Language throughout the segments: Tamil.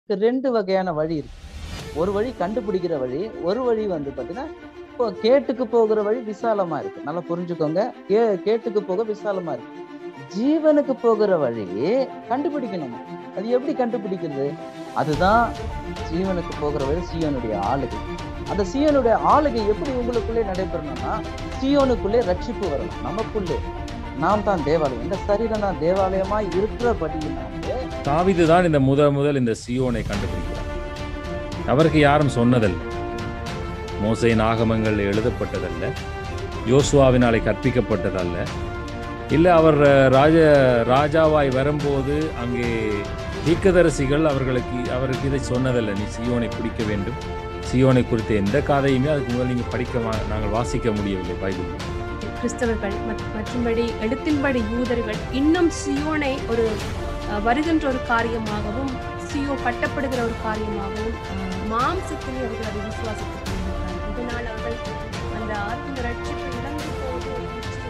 ரெண்டு வகையான வழி இருக்கு ஒரு வழி கண்டுபிடிக்கிற வழி ஒரு வழி வந்து பாத்தீங்கன்னா இப்போ கேட்டுக்கு போகிற வழி விசாலமா இருக்கு நல்லா புரிஞ்சுக்கோங்க கே கேட்டுக்கு போக விசாலமா இருக்கு ஜீவனுக்கு போகிற வழி கண்டுபிடிக்கணும் அது எப்படி கண்டுபிடிக்கிறது அதுதான் ஜீவனுக்கு போகிற வழி சீயோனுடைய ஆளுகை அந்த சீயோனுடைய ஆளுகை எப்படி உங்களுக்குள்ளே நடைபெறணும்னா சீயோனுக்குள்ளே ரட்சிப்பு வரணும் நமக்குள்ளே நாம் தான் தேவாலயம் இந்த சரீரம் தான் தேவாலயமா இருக்கிறபடியினாலே தாவீது தான் இந்த முத முதல் இந்த சியோனை கண்டுபிடிக்கிறார் அவருக்கு யாரும் சொன்னதல்ல மோசையின் ஆகமங்கள் எழுதப்பட்டதல்ல யோசுவாவினாலே கற்பிக்கப்பட்டதல்ல இல்லை அவர் ராஜ ராஜாவாய் வரும்போது அங்கே தீர்க்கதரிசிகள் அவர்களுக்கு அவருக்கு இதை சொன்னதல்ல நீ சியோனை பிடிக்க வேண்டும் சியோனை குறித்த எந்த கதையுமே அதுக்கு முதல் நீங்கள் படிக்க வா- நாங்கள் வாசிக்க முடியவில்லை பைபிள் கிறிஸ்தவர்கள் மற்- மற்றும்படி எழுத்தின்படி யூதர்கள் இன்னும் சியோனை ஒரு அஹ், வருகின்ற ஒரு காரியமாகவும் சியோ கட்டப்படுகிற ஒரு காரியமாகவும் அஹ், மாம்சத்திலே அவர்கள் அதை விசுவாசித்துக் கொண்டிருக்கிறார்கள் இதனால் அவர்கள் அந்த ஆத்ம ரட்சிப்பை இழந்து போவது ஒரு நிச்சயம்.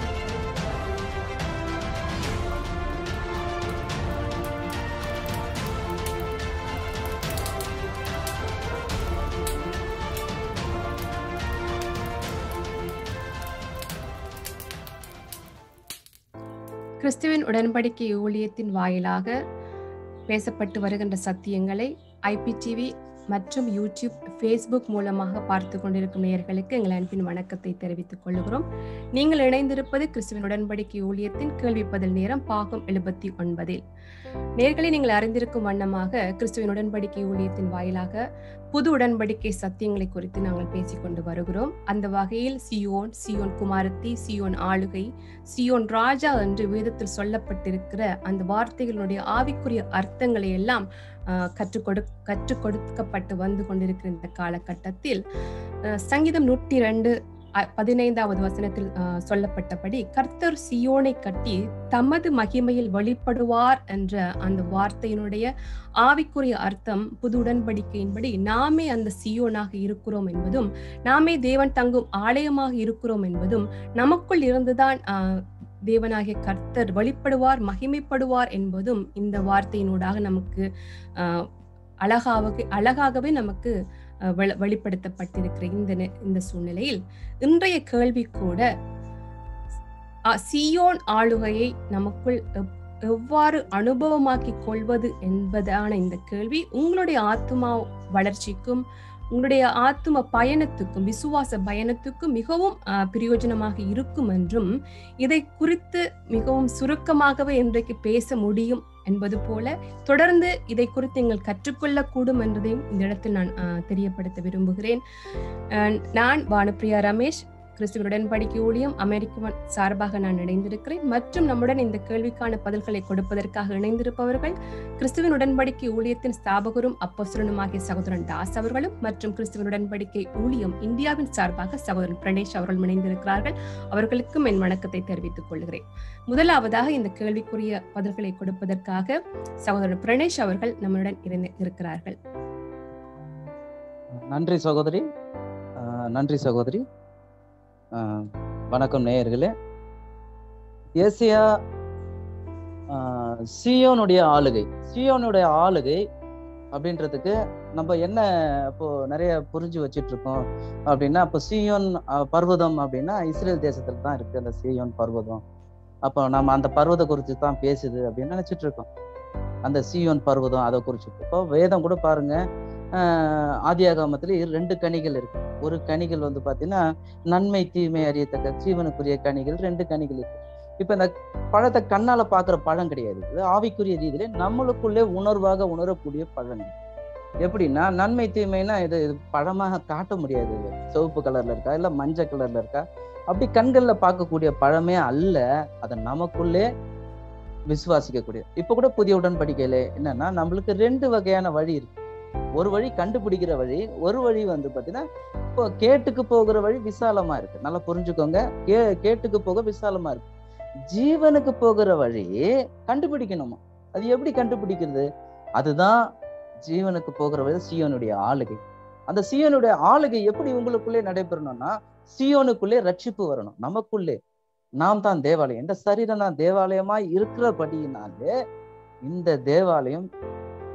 கிறிஸ்துவின் உடன்படிக்கை ஊழியத்தின் வாயிலாக பேசப்பட்டு வருகின்ற சத்தியங்களை ஐபிடிவி மற்றும் யூடியூப் ஃபேஸ்புக் மூலமாக பார்த்து கொண்டிருக்கும் நேயர்களுக்கு எங்கள் அன்பின் வணக்கத்தை தெரிவித்துக் கொள்கிறோம் நீங்கள் இணைந்திருப்பது கிறிஸ்துவின் உடன்படிக்கை ஊழியத்தின் கேள்வி பதில் நேரம் பாகம் எழுபத்தி ஒன்பதில் நேர்களை நீங்கள் அறிந்திருக்கும் வண்ணமாக கிறிஸ்துவின் உடன்படிக்கை ஊழியத்தின் வாயிலாக புது உடன்படிக்கை சத்தியங்களை குறித்து நாங்கள் பேசிக்கொண்டு வருகிறோம் அந்த வகையில் சியோன் சியோன் குமாரத்தி சியோன் ஆளுகை சியோன் ராஜா என்று வேதத்தில் சொல்லப்பட்டிருக்கிற அந்த வார்த்தைகளுடைய ஆவிக்குரிய அர்த்தங்களை எல்லாம் ஆஹ், கற்றுக் கொடு கற்றுக் கொடுக்கப்பட்டு வந்து கொண்டிருக்கிற இந்த காலகட்டத்தில் ஆஹ், சங்கீதம் நூற்றி ரெண்டு பதினைந்தாவது வசனத்தில் ஆஹ், சொல்லப்பட்டபடி கர்த்தர் சியோனை கட்டி தமது மகிமையில் வெளிப்படுவார் என்ற அந்த வார்த்தையினுடைய ஆவிக்குரிய அர்த்தம் புது உடன்படிக்கையின்படி நாமே அந்த சியோனாக இருக்கிறோம் என்பதும் நாமே தேவன் தங்கும் ஆலயமாக இருக்கிறோம் என்பதும் நமக்குள் இருந்துதான் ஆஹ், தேவனாகிய கர்த்தர் வெளிப்படுவார் மகிமைப்படுவார் என்பதும் இந்த வார்த்தையினூடாக நமக்கு ஆஹ், அழகாக அழகாகவே நமக்கு ஆஹ், வெளி- வெளிப்படுத்தப்பட்டிருக்கிற இந்த நெ- இந்த சூழ்நிலையில் இன்றைய கேள்வி கூட ஆஹ், சியோன் ஆளுகையை நமக்குள் எப்- எவ்வாறு அனுபவமாக்கிக் கொள்வது என்பதான இந்த கேள்வி உங்களுடைய ஆத்மா வளர்ச்சிக்கும் உங்களுடைய ஆத்தும பயணத்துக்கும் விசுவாச பயணத்துக்கும் மிகவும் ஆஹ், பிரயோஜனமாக இருக்கும் என்றும் இதை குறித்து மிகவும் சுருக்கமாகவே இன்றைக்கு பேச முடியும் என்பது போல தொடர்ந்து இதை குறித்து நீங்கள் கற்றுக்கொள்ளக்கூடும் என்றதையும் இந்த இடத்தில் நான் ஆஹ், தெரியப்படுத்த விரும்புகிறேன் அஹ், நான் பானுப்பிரியா ரமேஷ் கிறிஸ்துவ உடன்படிக்கை ஊழியம் அமெரிக்க சார்பாக நான் இணைந்திருக்கிறேன் மற்றும் நம்முடன் இந்த கேள்விக்கான பதில்களை கொடுப்பதற்காக இணைந்திருப்பவர்கள் கிறிஸ்துவின் உடன்படிக்கை ஊழியத்தின் ஸ்தாபகரும் அப்போஸ்தலனுமாகிய சகோதரன் தாஸ் அவர்களும் மற்றும் கிறிஸ்துவின் உடன்படிக்கை ஊழியம் இந்தியாவின் சார்பாக சகோதரன் பிரணேஷ் அவர்கள் இணைந்திருக்கிறார்கள் அவர்களுக்கும் என் வணக்கத்தை தெரிவித்துக் கொள்கிறேன் முதலாவதாக இந்த கேள்விக்குரிய பதில்களை கொடுப்பதற்காக சகோதரன் பிரணேஷ் அவர்கள் நம்முடன் இருந்து இருக்கிறார்கள் நன்றி சகோதரி ஆஹ் நன்றி சகோதரி ஆஹ் வணக்கம் நேயர்களே ஏசியா ஆஹ் சியோனுடைய ஆளுகை சியோனுடைய ஆளுகை அப்படின்றதுக்கு நம்ம என்ன இப்போ நிறைய புரிஞ்சு வச்சிட்டு இருக்கோம் அப்படின்னா இப்போ சியோன் ஆஹ் பர்வதம் அப்படின்னா இஸ்ரேல் தேசத்துல தான் இருக்கு அந்த சியோன் பர்வதம் அப்போ நம்ம அந்த பர்வத குறித்து தான் பேசுது அப்படின்னு நினைச்சிட்டு இருக்கோம் அந்த சியோன் பர்வதம் அதை குறிச்சு இப்போ வேதம் கூட பாருங்க ஆஹ் ஆதியாகமத்துல ரெண்டு கனிகள் இருக்கு ஒரு கனிகள் வந்து பாத்தீங்கன்னா நன்மை தீமை அறியத்தக்க ஜீவனுக்குரிய கனிகள் ரெண்டு கனிகள் இருக்கு இப்ப இந்த பழத்தை கண்ணால பாக்குற பழம் கிடையாது இது ஆவிக்குரிய ரீதியில நம்மளுக்குள்ளே உணர்வாக உணரக்கூடிய பழங்கள் எப்படின்னா நன்மை தீமைனா இது இது பழமாக காட்ட முடியாது இது சிவப்பு கலர்ல இருக்கா இல்ல மஞ்சள் கலர்ல இருக்கா அப்படி கண்கள்ல பார்க்கக்கூடிய பழமே அல்ல அதை நமக்குள்ளே விசுவாசிக்கக்கூடிய இப்ப கூட புதிய உடன்படிக்கையில என்னன்னா நம்மளுக்கு ரெண்டு வகையான வழி இருக்கு ஒரு வழி கண்டுபிடிக்கிற வழி ஒரு வழி வந்து பாத்தீங்கன்னா இப்போ கேட்டுக்கு போகிற வழி விசாலமா இருக்கு நல்லா புரிஞ்சுக்கோங்க கே கேட்டுக்கு போக விசாலமா இருக்கு ஜீவனுக்கு போகிற வழி கண்டுபிடிக்கணுமா அது எப்படி கண்டுபிடிக்கிறது அதுதான் ஜீவனுக்கு போகிற வழி சியோனுடைய ஆளுகை அந்த சியோனுடைய ஆளுகை எப்படி உங்களுக்குள்ளே நடைபெறணும்னா சியோனுக்குள்ளே ரட்சிப்பு வரணும் நமக்குள்ளே நாம் தான் தேவாலயம் இந்த சரீரம் தான் தேவாலயமா இருக்கிறபடியினாலே இந்த தேவாலயம்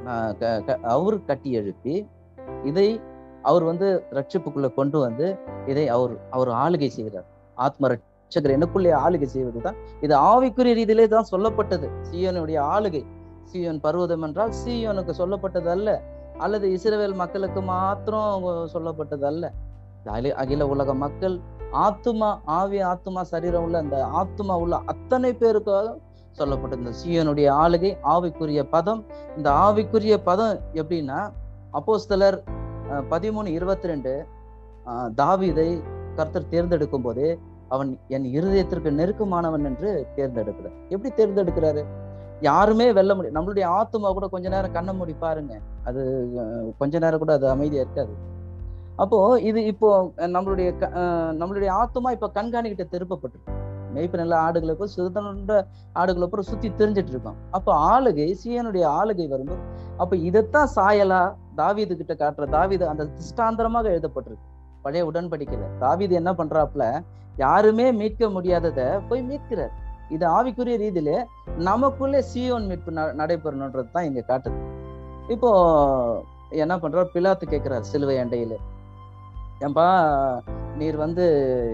நான் க- க- அவர் கட்டி எழுப்பி இதை அவர் வந்து ரட்சிப்புக்குள்ள கொண்டு வந்து இதை அவர் அவர் ஆளுகை செய்கிறார் ஆத்ம ரட்சகர் எனக்குள்ளே ஆளுகை செய்வதுதான் இது ஆவிக்குரிய ரீதியிலே தான் சொல்லப்பட்டது சீயோனுடைய ஆளுகை சீயோன் பர்வதம் என்றால் சீயோனுக்கு சொல்லப்பட்டது அல்ல அல்லது இஸ்ரவேல் மக்களுக்கு மாத்திரம் சொல்லப்பட்டது அல்ல அகில- அகில உலக மக்கள் ஆத்துமா ஆவி ஆத்துமா சரீரம் உள்ள அந்த ஆத்துமா உள்ள அத்தனை பேருக்காக சொல்லப்பட்டது இந்த சீயோனுடைய ஆளுகை ஆவிக்குரிய பதம் இந்த ஆவிக்குரிய பதம் எப்படின்னா அப்போஸ்தலர் அஹ், பதிமூணு இருபத்தி ரெண்டு தாவீதை கர்த்தர் தேர்ந்தெடுக்கும் போதே அவன் என் இருதயத்திற்கு நெருக்கமானவன் என்று தேர்ந்தெடுக்கிறார் எப்படி தேர்ந்தெடுக்கிறாரு யாருமே வெல்ல முடியும் நம்மளுடைய ஆத்துமா கூட கொஞ்ச நேரம் கண்ணை மூடி பாருங்க அது அஹ், கொஞ்ச நேரம் கூட அது அமைதியா இருக்காது அப்போ இது இப்போ அஹ், நம்மளுடைய க- அஹ், நம்மளுடைய ஆத்துமா இப்ப கண்காணிக்கிட்ட திருப்பப்பட்டிருக்கு மெய்ப்பு நல்ல ஆடுகளை போய் சுதந்திர ஆடுகளை அப்புறம் சுத்தி தெரிஞ்சிட்டு இருக்கோம் அப்போ ஆளுகை சீயனுடைய ஆளுகை வரும்போது அப்ப இதைத்தான் சாயலா தாவீது கிட்ட காட்டுற தாவீது அந்த திஷ்டாந்தரமாக எழுதப்பட்டிருக்கு பழைய உடன்படிக்கையில தாவீது என்ன பண்றாப்புல யாருமே மீட்க முடியாதத போய் மீட்கிறார் இது ஆவிக்குரிய ரீதியில நமக்குள்ளே சீயோன் மீட்பு ந- நடைபெறணுன்றது தான் இங்க காட்டுது இப்போ என்ன பண்றார் பிலாத்து கேட்கிறார் சிலுவை அண்டையில ஏன்பா நீர் வந்து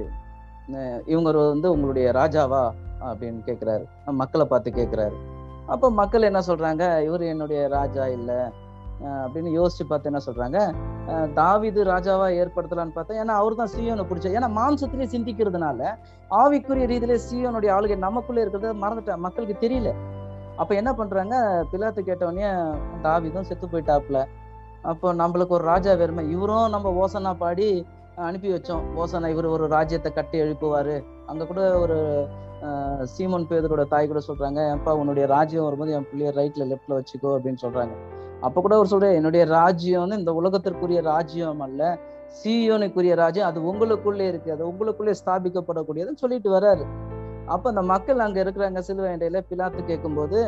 அஹ், இவங்க ஒரு வந்து உங்களுடைய ராஜாவா அப்படின்னு கேட்கிறாரு மக்களை பார்த்து கேட்கிறாரு அப்போ மக்கள் என்ன சொல்றாங்க இவர் என்னுடைய ராஜா இல்ல அஹ், அப்படின்னு யோசிச்சு பார்த்து என்ன சொல்றாங்க அஹ், தாவீது ராஜாவா ஏற்படுத்தலாம்னு பார்த்தா ஏன்னா அவர் தான் சீயோனை பிடிச்ச ஏன்னா மாம்சத்திலே சிந்திக்கிறதுனால ஆவிக்குரிய ரீதியிலே சீயோனுடைய ஆளுகை நமக்குள்ளே இருக்கிறத மறந்துட்டேன் மக்களுக்கு தெரியல அப்ப என்ன பண்றாங்க பிலாத்து கேட்டவொடனே தாவீதும் செத்து போயிட்டாப்புல அப்போ நம்மளுக்கு ஒரு ராஜா வேறுமை இவரும் நம்ம ஓசனா பாடி அஹ், அனுப்பி வச்சோம் ஓசனா இவர் ஒரு ராஜ்யத்தை கட்டி எழுப்புவாரு அங்க கூட ஒரு அஹ், சீமோன் பேதரோட தாய் கூட சொல்றாங்க ஏன்பா உன்னுடைய ராஜ்யம் வரும்போது என் பிள்ளைய ரைட்ல லெஃப்ட்ல வச்சுக்கோ அப்படின்னு சொல்றாங்க அப்ப கூட அவர் சொல்ற என்னுடைய ராஜ்யம் வந்து இந்த உலகத்திற்குரிய ராஜ்யம் அல்ல சீயோனுக்குரிய ராஜ்யம் அது உங்களுக்குள்ளே இருக்கு அது உங்களுக்குள்ளே ஸ்தாபிக்கப்படக்கூடியதுன்னு சொல்லிட்டு வர்றாரு அப்ப அந்த மக்கள் அங்க இருக்கிறாங்க சிலுவை அண்டையில பிலாத்து கேட்கும்போது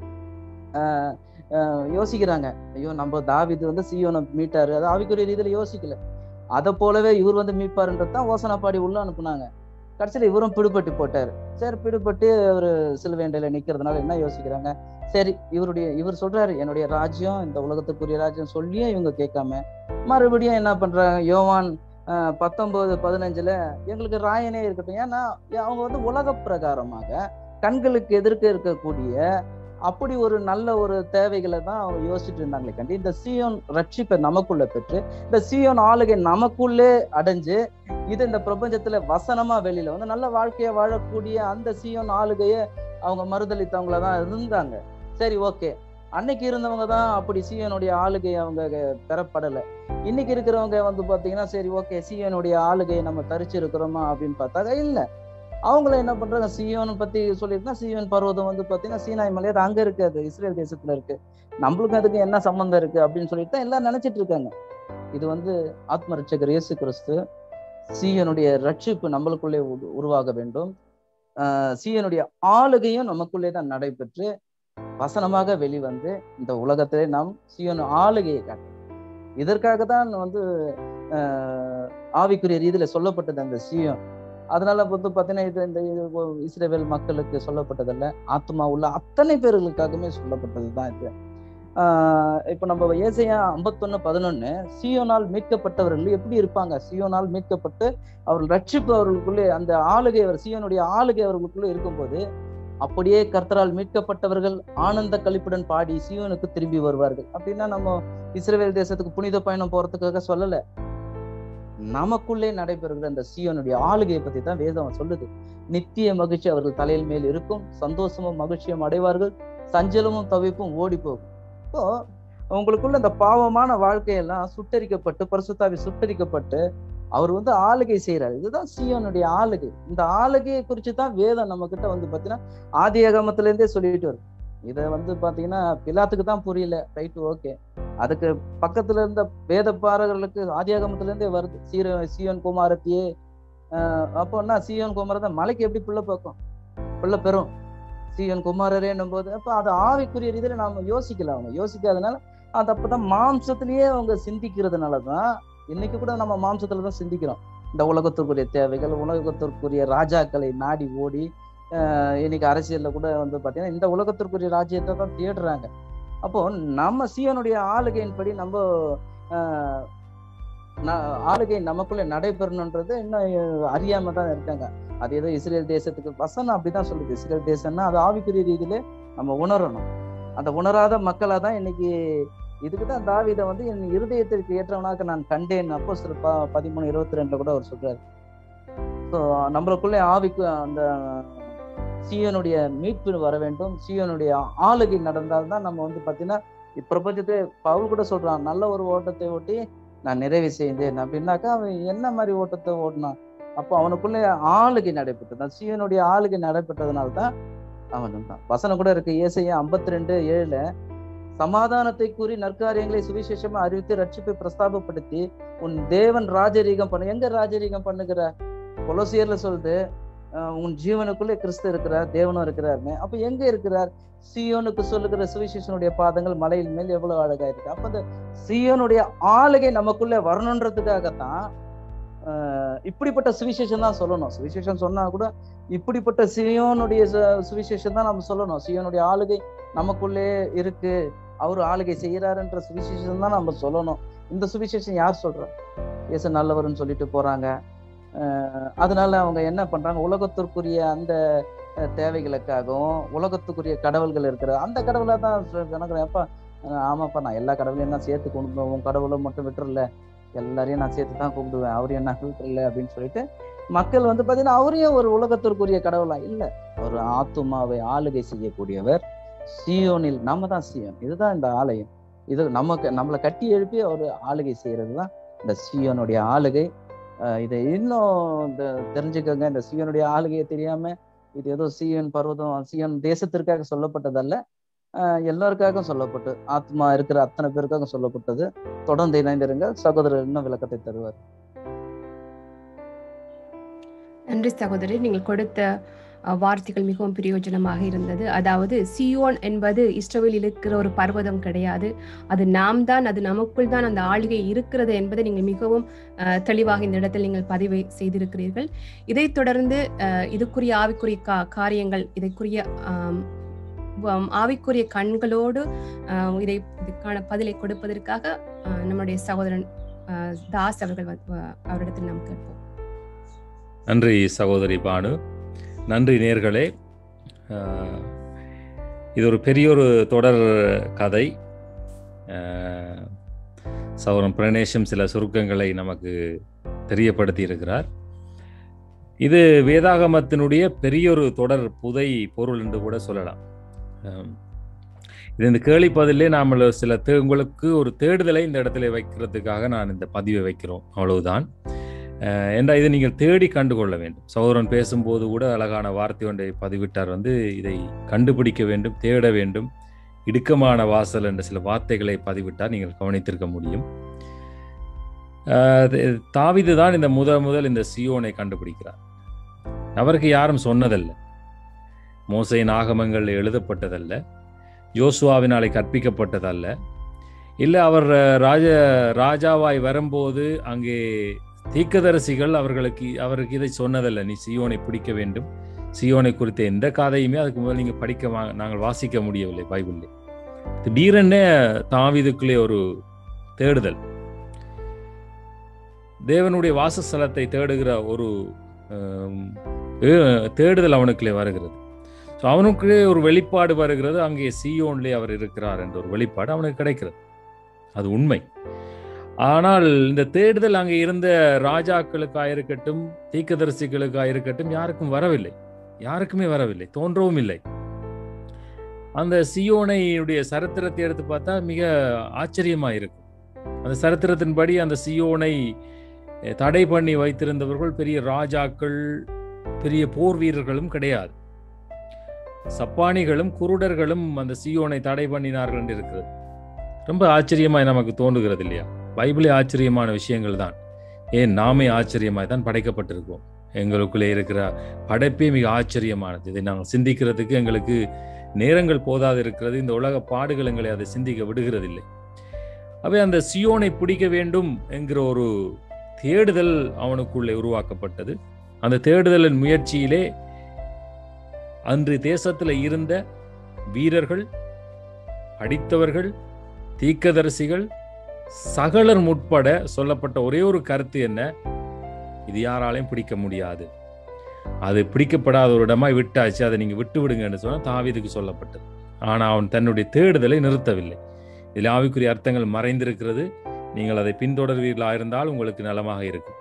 ஆஹ் ஆஹ் யோசிக்கிறாங்க ஐயோ நம்ம தாவீது வந்து சீயோனை மீட்டாரு அது ஆவிக்குரிய ரீதியில யோசிக்கல அதை போலவே இவர் வந்து மீட்பாருன்றது தான் ஓசனை பாடி உள்ள அனுப்புனாங்க கடைசியில இவரும் பிடுபட்டு போட்டாரு சரி பிடுபட்டு ஒரு சிலுவேண்டையில நிக்கிறதுனால என்ன யோசிக்கிறாங்க சரி இவருடைய இவர் சொல்றாரு என்னுடைய ராஜ்யம் இந்த உலகத்துக்குரிய ராஜ்யம் சொல்லியும் இவங்க கேட்காம மறுபடியும் என்ன பண்றாங்க யோவான் ஆஹ் பத்தொன்பது பதினஞ்சுல எங்களுக்கு ராயனே இருக்கட்டும் ஏன்னா அவங்க வந்து உலக பிரகாரமாக கண்களுக்கு எதிர்க்க இருக்கக்கூடிய அப்படி ஒரு நல்ல ஒரு தேவைகளை தான் அவங்க யோசிச்சுட்டு இருந்தாங்களே கண்டி இந்த சியோன் ரட்சிப்பை நமக்குள்ள பெற்று இந்த சியோன் ஆளுகை நமக்குள்ளே அடைஞ்சு இது இந்த பிரபஞ்சத்துல வசனமா வெளியில வந்து நல்ல வாழ்க்கைய வாழக்கூடிய அந்த சியோன் ஆளுகைய அவங்க மறுதளித்தவங்கள தான் இருந்தாங்க சரி ஓகே அன்னைக்கு இருந்தவங்க தான் அப்படி சியோனுடைய ஆளுகை அவங்க பெறப்படலை இன்னைக்கு இருக்கிறவங்க வந்து பாத்தீங்கன்னா சரி ஓகே சியோனுடைய ஆளுகையை நம்ம தரிச்சு இருக்கிறோமா அப்படின்னு பார்த்தாக்க இல்ல அவங்கள என்ன பண்றாங்க சியோனை பத்தி சொல்லியிருக்கா சியோன் பர்வதம் வந்து பாத்தீங்கன்னா சீனாய் மலை அது அங்க இருக்கு அது இஸ்ரேல் தேசத்துல இருக்கு நம்மளுக்கு அதுக்கு என்ன சம்பந்தம் இருக்கு அப்படின்னு சொல்லிட்டு தான் எல்லாம் நினைச்சிட்டு இருக்காங்க இது வந்து ஆத்ம ரட்சகர் இயேசு கிறிஸ்து சீயனுடைய ரட்சிப்பு நம்மளுக்குள்ளே உரு- உருவாக வேண்டும் ஆஹ் சீயனுடைய ஆளுகையும் நமக்குள்ளே தான் நடைபெற்று வசனமாக வெளிவந்து இந்த உலகத்திலே நாம் சீயன் ஆளுகையை காட்டும் இதற்காக தான் வந்து ஆஹ் ஆவிக்குரிய ரீதியில சொல்லப்பட்டது அந்த சீயம் அதனால வந்து பார்த்தீங்கன்னா இது இந்த இது ஒ- இஸ்ரவேல் மக்களுக்கு சொல்லப்பட்டதல்ல ஆத்மா உள்ள அத்தனை பேர்களுக்காகவுமே சொல்லப்பட்டது தான் இது ஆஹ் இப்ப நம்ம ஏசையா ஐம்பத்தொன்னு பதினொன்னு சியோனால் மீட்கப்பட்டவர்கள் எப்படி இருப்பாங்க சியோனால் மீட்கப்பட்டு அவர்கள் ரட்சிப்பு அவர்களுக்குள்ளே அந்த ஆளுகை அவர் சியோனுடைய ஆளுகை அவர்களுக்குள்ளே இருக்கும்போது அப்படியே கர்த்தரால் மீட்கப்பட்டவர்கள் ஆனந்த கழிப்புடன் பாடி சியோனுக்கு திரும்பி வருவார்கள் அப்படின்னா நம்ம இஸ்ரவேல் தேசத்துக்கு புனித பயணம் போறதுக்காக சொல்லல நமக்குள்ளே நடைபெறுகிற அந்த சியோனுடைய ஆளுகையை பத்தி தான் வேதம் சொல்லுது நித்திய மகிழ்ச்சி அவர்கள் தலையில் மேல் இருக்கும் சந்தோஷமும் மகிழ்ச்சியும் அடைவார்கள் சஞ்சலமும் தவிப்பும் ஓடி போகும் இப்போ உங்களுக்குள்ள இந்த பாவமான வாழ்க்கையெல்லாம் சுட்டரிக்கப்பட்டு பரிசுத்தாவி சுட்டரிக்கப்பட்டு அவர் வந்து ஆளுகை செய்யறாரு இதுதான் சியோனுடைய ஆளுகை இந்த ஆளுகையை குறித்து தான் வேதம் நம்ம கிட்ட வந்து பாத்தீங்கன்னா ஆதி அகமத்துல இருந்தே சொல்லிட்டு வரும் இதை வந்து பாத்தீங்கன்னா பிலாத்துக்கு தான் புரியல ரைட் ஓகே அதுக்கு பக்கத்துல இருந்த வேத பாரகர்களுக்கு ஆதியாகமத்துல இருந்தே வருது சீர சீயோன் குமாரத்தியே ஆஹ் அப்போ என்ன சீயோன் குமாரத்தை மலைக்கு எப்படி பிள்ளை பார்க்கும் பிள்ளை பெறும் சீயோன் குமாரரேன்னும் போது அப்ப அது ஆவிக்குரிய ரீதியில நாம யோசிக்கல அவங்க யோசிக்காதனால அது அப்பதான் மாம்சத்திலேயே அவங்க சிந்திக்கிறதுனாலதான் இன்னைக்கு கூட நம்ம மாம்சத்துல தான் சிந்திக்கிறோம் இந்த உலகத்திற்குரிய தேவைகள் உலகத்திற்குரிய ராஜாக்களை நாடி ஓடி ஆஹ் இன்னைக்கு அரசியல்ல கூட வந்து பாத்தீங்கன்னா இந்த உலகத்திற்குரிய ராஜ்யத்தை தான் தேடுறாங்க அப்போ நம்ம சியோனுடைய ஆளுகையின்படி நம்ம ஆஹ், ந- ஆளுகை நமக்குள்ள நடைபெறணுன்றது இன்னும் அறியாம தான் இருக்காங்க அது ஏதோ இஸ்ரேல் தேசத்துக்கு வசனம் அப்படிதான் சொல்லுது இஸ்ரேல் தேசம்னா அது ஆவிக்குரிய ரீதியில நம்ம உணரணும் அந்த உணராத மக்களா தான் இன்னைக்கு இதுக்கு தான் தாவீதை வந்து என் இருதயத்திற்கு ஏற்றவனாக நான் கண்டேன் அப்போ சில ப பதிமூணு இருபத்தி ரெண்டுல கூட அவர் சொல்றாரு ஸோ நம்மளுக்குள்ளே ஆவிக்கு அந்த சீயனுடைய மீட்பு வர வேண்டும் சீயனுடைய ஆளுகை நடந்தால்தான் நம்ம வந்து பார்த்தீங்கன்னா இப்பிரபஞ்சத்தை பவுல் கூட சொல்றான் நல்ல ஒரு ஓட்டத்தை ஓட்டி நான் நிறைவு செய்தேன் அப்படின்னாக்கா அவன் என்ன மாதிரி ஓட்டத்தை ஓட்டினான் அப்போ அவனுக்குள்ளே ஆளுகை நடைபெற்றது அந்த சீயனுடைய ஆளுகை நடைபெற்றதுனால தான் அவன் தான் வசனம் கூட இருக்கு ஏசையா ஐம்பத்தி ரெண்டு ஏழுல சமாதானத்தை கூறி நற்காரியங்களை சுவிசேஷமா அறிவித்து ரட்சிப்பை பிரஸ்தாபப்படுத்தி உன் தேவன் ராஜரீகம் பண்ணு எங்க ராஜரீகம் பண்ணுகிற கொலோசியர்ல சொல்லுது அஹ் உன் ஜீவனுக்குள்ளே கிறிஸ்து இருக்கிறார் தேவனும் இருக்கிறாருன்னு அப்ப எங்க இருக்கிறார் சியோனுக்கு சொல்லுகிற சுவிசேஷனுடைய பாதங்கள் மலையின் மேல் எவ்வளவு அழகா இருக்கு அப்ப அந்த சியோனுடைய ஆளுகை நமக்குள்ள வரணுன்றதுக்காகத்தான் ஆஹ் இப்படிப்பட்ட சுவிசேஷம் தான் சொல்லணும் சுவிசேஷம் சொன்னா கூட இப்படிப்பட்ட சியோனுடைய சு- சுவிசேஷம் தான் நம்ம சொல்லணும் சியோனுடைய ஆளுகை நமக்குள்ளே இருக்கு அவர் ஆளுகை செய்யறாருன்ற சுவிசேஷம் தான் நம்ம சொல்லணும் இந்த சுவிசேஷம் யார் சொல்றா இயேசு நல்லவர்னு சொல்லிட்டு போறாங்க ஆஹ் அதனால அவங்க என்ன பண்றாங்க உலகத்திற்குரிய அந்த அஹ், தேவைகளுக்காகவும் உலகத்துக்குரிய கடவுள்கள் இருக்கிற அந்த கடவுளை தான் கணக்குறேன் அப்பா அஹ், ஆமாப்பா நான் எல்லா கடவுளையும் தான் சேர்த்து கும்பிடுவேன் உன் கடவுளை மட்டும் விட்டுறல எல்லாரையும் நான் சேர்த்து தான் கும்பிடுவேன் அவரையும் என்ன விட்டுறல அப்படின்னு சொல்லிட்டு மக்கள் வந்து பார்த்தீங்கன்னா அவரையும் ஒரு உலகத்திற்குரிய கடவுளா இல்லை அவர் ஆத்துமாவை ஆளுகை செய்யக்கூடியவர் சியோனில் நம்ம தான் சியோன் இதுதான் இந்த ஆலயம் இது நமக்கு நம்மளை கட்டி எழுப்பி அவர் ஆளுகை செய்யறது தான் இந்த சியோனுடைய ஆளுகை அஹ் இதை இன்னும் இந்த தெரிஞ்சுக்கோங்க இந்த சியோனுடைய ஆளுகையை தெரியாம இது ஏதோ சியோன் பர்வதம் சியோன் தேசத்திற்காக சொல்லப்பட்டதல்ல அஹ் எல்லாருக்காகவும் சொல்லப்பட்டு ஆத்மா இருக்கிற அத்தனை பேருக்காக சொல்லப்பட்டது தொடர்ந்து இணைந்திருங்க சகோதரர் இன்னும் விளக்கத்தை தருவார் நன்றி சகோதரி நீங்கள் கொடுத்த அஹ், வார்த்தைகள் மிகவும் பிரயோஜனமாக இருந்தது அதாவது சியோன் என்பது இஸ்ரவேலில் இருக்கிற ஒரு பர்வதம் கிடையாது அது நாம் தான் அது நமக்குள் தான் அந்த ஆளுகை இருக்கிறது என்பதை நீங்கள் மிகவும் அஹ், தெளிவாக இந்த இடத்தில் நீங்கள் பதிவு செய்திருக்கிறீர்கள் இதைத் தொடர்ந்து அஹ், இதுக்குரிய ஆவிக்குரிய கா காரியங்கள் இதற்குரிய ஆம், வம், ஆவிக்குரிய கண்களோடு அஹ், இதை இதுக்கான பதிலை கொடுப்பதற்காக அஹ், நம்முடைய சகோதரன் அஹ், தாஸ் அவர்கள் வந்து- அஹ், அவரிடத்தில் நாம் கேட்போம் நன்றி சகோதரி பானு நன்றி நேர்களே அஹ், இது ஒரு பெரிய ஒரு தொடர் கதை அஹ், சௌரம் பிரணேஷம் சில சுருக்கங்களை நமக்கு தெரியப்படுத்தி இருக்கிறார் இது வேதாகமத்தினுடைய பெரிய ஒரு தொடர் புதை பொருள் என்று கூட சொல்லலாம் அஹ், இது இந்த கேள்விப்பதிலே நாம் சில தே- உங்களுக்கு ஒரு தேடுதலை இந்த இடத்துல வைக்கிறதுக்காக நான் இந்த பதிவை வைக்கிறோம் அவ்வளவுதான் அஹ் என்றால் இதை நீங்கள் தேடி கண்டுகொள்ள வேண்டும் சௌரன் பேசும்போது கூட அழகான வார்த்தை ஒன்றை பதிவிட்டார் வந்து இதை கண்டுபிடிக்க வேண்டும் தேட வேண்டும் இடுக்கமான வாசல் என்ற சில வார்த்தைகளை பதிவிட்டார் நீங்கள் கவனித்திருக்க முடியும் அஹ் இது- தாவீது தான் இந்த முத முதல் இந்த சியோனை கண்டுபிடிக்கிறார் அவருக்கு யாரும் சொன்னதல்ல மோசையின் ஆகமங்கள் எழுதப்பட்டதல்ல யோசுவாவினாலே கற்பிக்கப்பட்டதல்ல இல்லை அவர் அஹ், ராஜ ராஜாவாய் வரும்போது அங்கே தீர்க்கதரிசிகள் அவர்களுக்கு அவருக்கு இதை சொன்னதல்ல நீ சியோனை பிடிக்க வேண்டும் சியோனை குறித்த எந்த கதையுமே அதுக்கு முதல் நீங்கள் படிக்க வா- நாங்கள் வாசிக்க முடியவில்லை பைபிளில் திடீரென தாவீதுக்குள்ளே ஒரு தேடுதல் தேவனுடைய வாசஸ்தலத்தை தேடுகிற ஒரு ஆம், ஏ- தேடுதல் அவனுக்குள்ளே வருகிறது ஸோ அவனுக்குள்ளே ஒரு வெளிப்பாடு வருகிறது அங்கே சியோன்லே அவர் இருக்கிறார் என்ற ஒரு வெளிப்பாடு அவனுக்கு கிடைக்கிறது அது உண்மை ஆனால் இந்த தேடுதல் அங்கே இருந்த ராஜாக்களுக்காக இருக்கட்டும் தீக்கதரிசிகளுக்காக இருக்கட்டும் யாருக்கும் வரவில்லை யாருக்குமே வரவில்லை தோன்றவும் இல்லை அந்த சியோனையுடைய சரித்திரத்தை எடுத்து பார்த்தா மிக ஆச்சரியமா இருக்கும் அந்த சரித்திரத்தின்படி அந்த சியோனை அஹ், தடை பண்ணி வைத்திருந்தவர்கள் பெரிய ராஜாக்கள் பெரிய போர் வீரர்களும் கிடையாது சப்பானிகளும் குருடர்களும் அந்த சியோனை தடை பண்ணினார்கள் என்று இருக்கிறது ரொம்ப ஆச்சரியமாய் நமக்கு தோன்றுகிறது இல்லையா பைபிளே ஆச்சரியமான விஷயங்கள் தான் ஏன் நாமே ஆச்சரியமாய் தான் படைக்கப்பட்டிருக்கோம் எங்களுக்குள்ளே இருக்கிற படைப்பே மிக ஆச்சரியமானது இதை நாங்கள் சிந்திக்கிறதுக்கு எங்களுக்கு நேரங்கள் போதாது இருக்கிறது இந்த உலக பாடுகள் எங்களை அதை சிந்திக்க விடுகிறதில்லை அவை அந்த சியோனை பிடிக்க வேண்டும் என்கிற ஒரு தேடுதல் அவனுக்குள்ளே உருவாக்கப்பட்டது அந்த தேடுதலின் முயற்சியிலே அன்று தேசத்தில் இருந்த வீரர்கள் படித்தவர்கள் தீக்கதரிசிகள் சகலர் முற்பட சொல்லப்பட்ட ஒரே ஒரு கருத்து என்ன இது யாராலையும் பிடிக்க முடியாது அது பிடிக்கப்படாத ஒரு இடமா விட்டாச்சு அதை நீங்க விட்டு விடுங்கன்னு சொன்னா தாவீதுக்கு சொல்லப்பட்டது ஆனா அவன் தன்னுடைய தேடுதலை நிறுத்தவில்லை இதில் ஆவிக்குரிய அர்த்தங்கள் மறைந்திருக்கிறது நீங்கள் அதை பின்தொடர்வீர்களா இருந்தால் உங்களுக்கு நலமாக இருக்கும்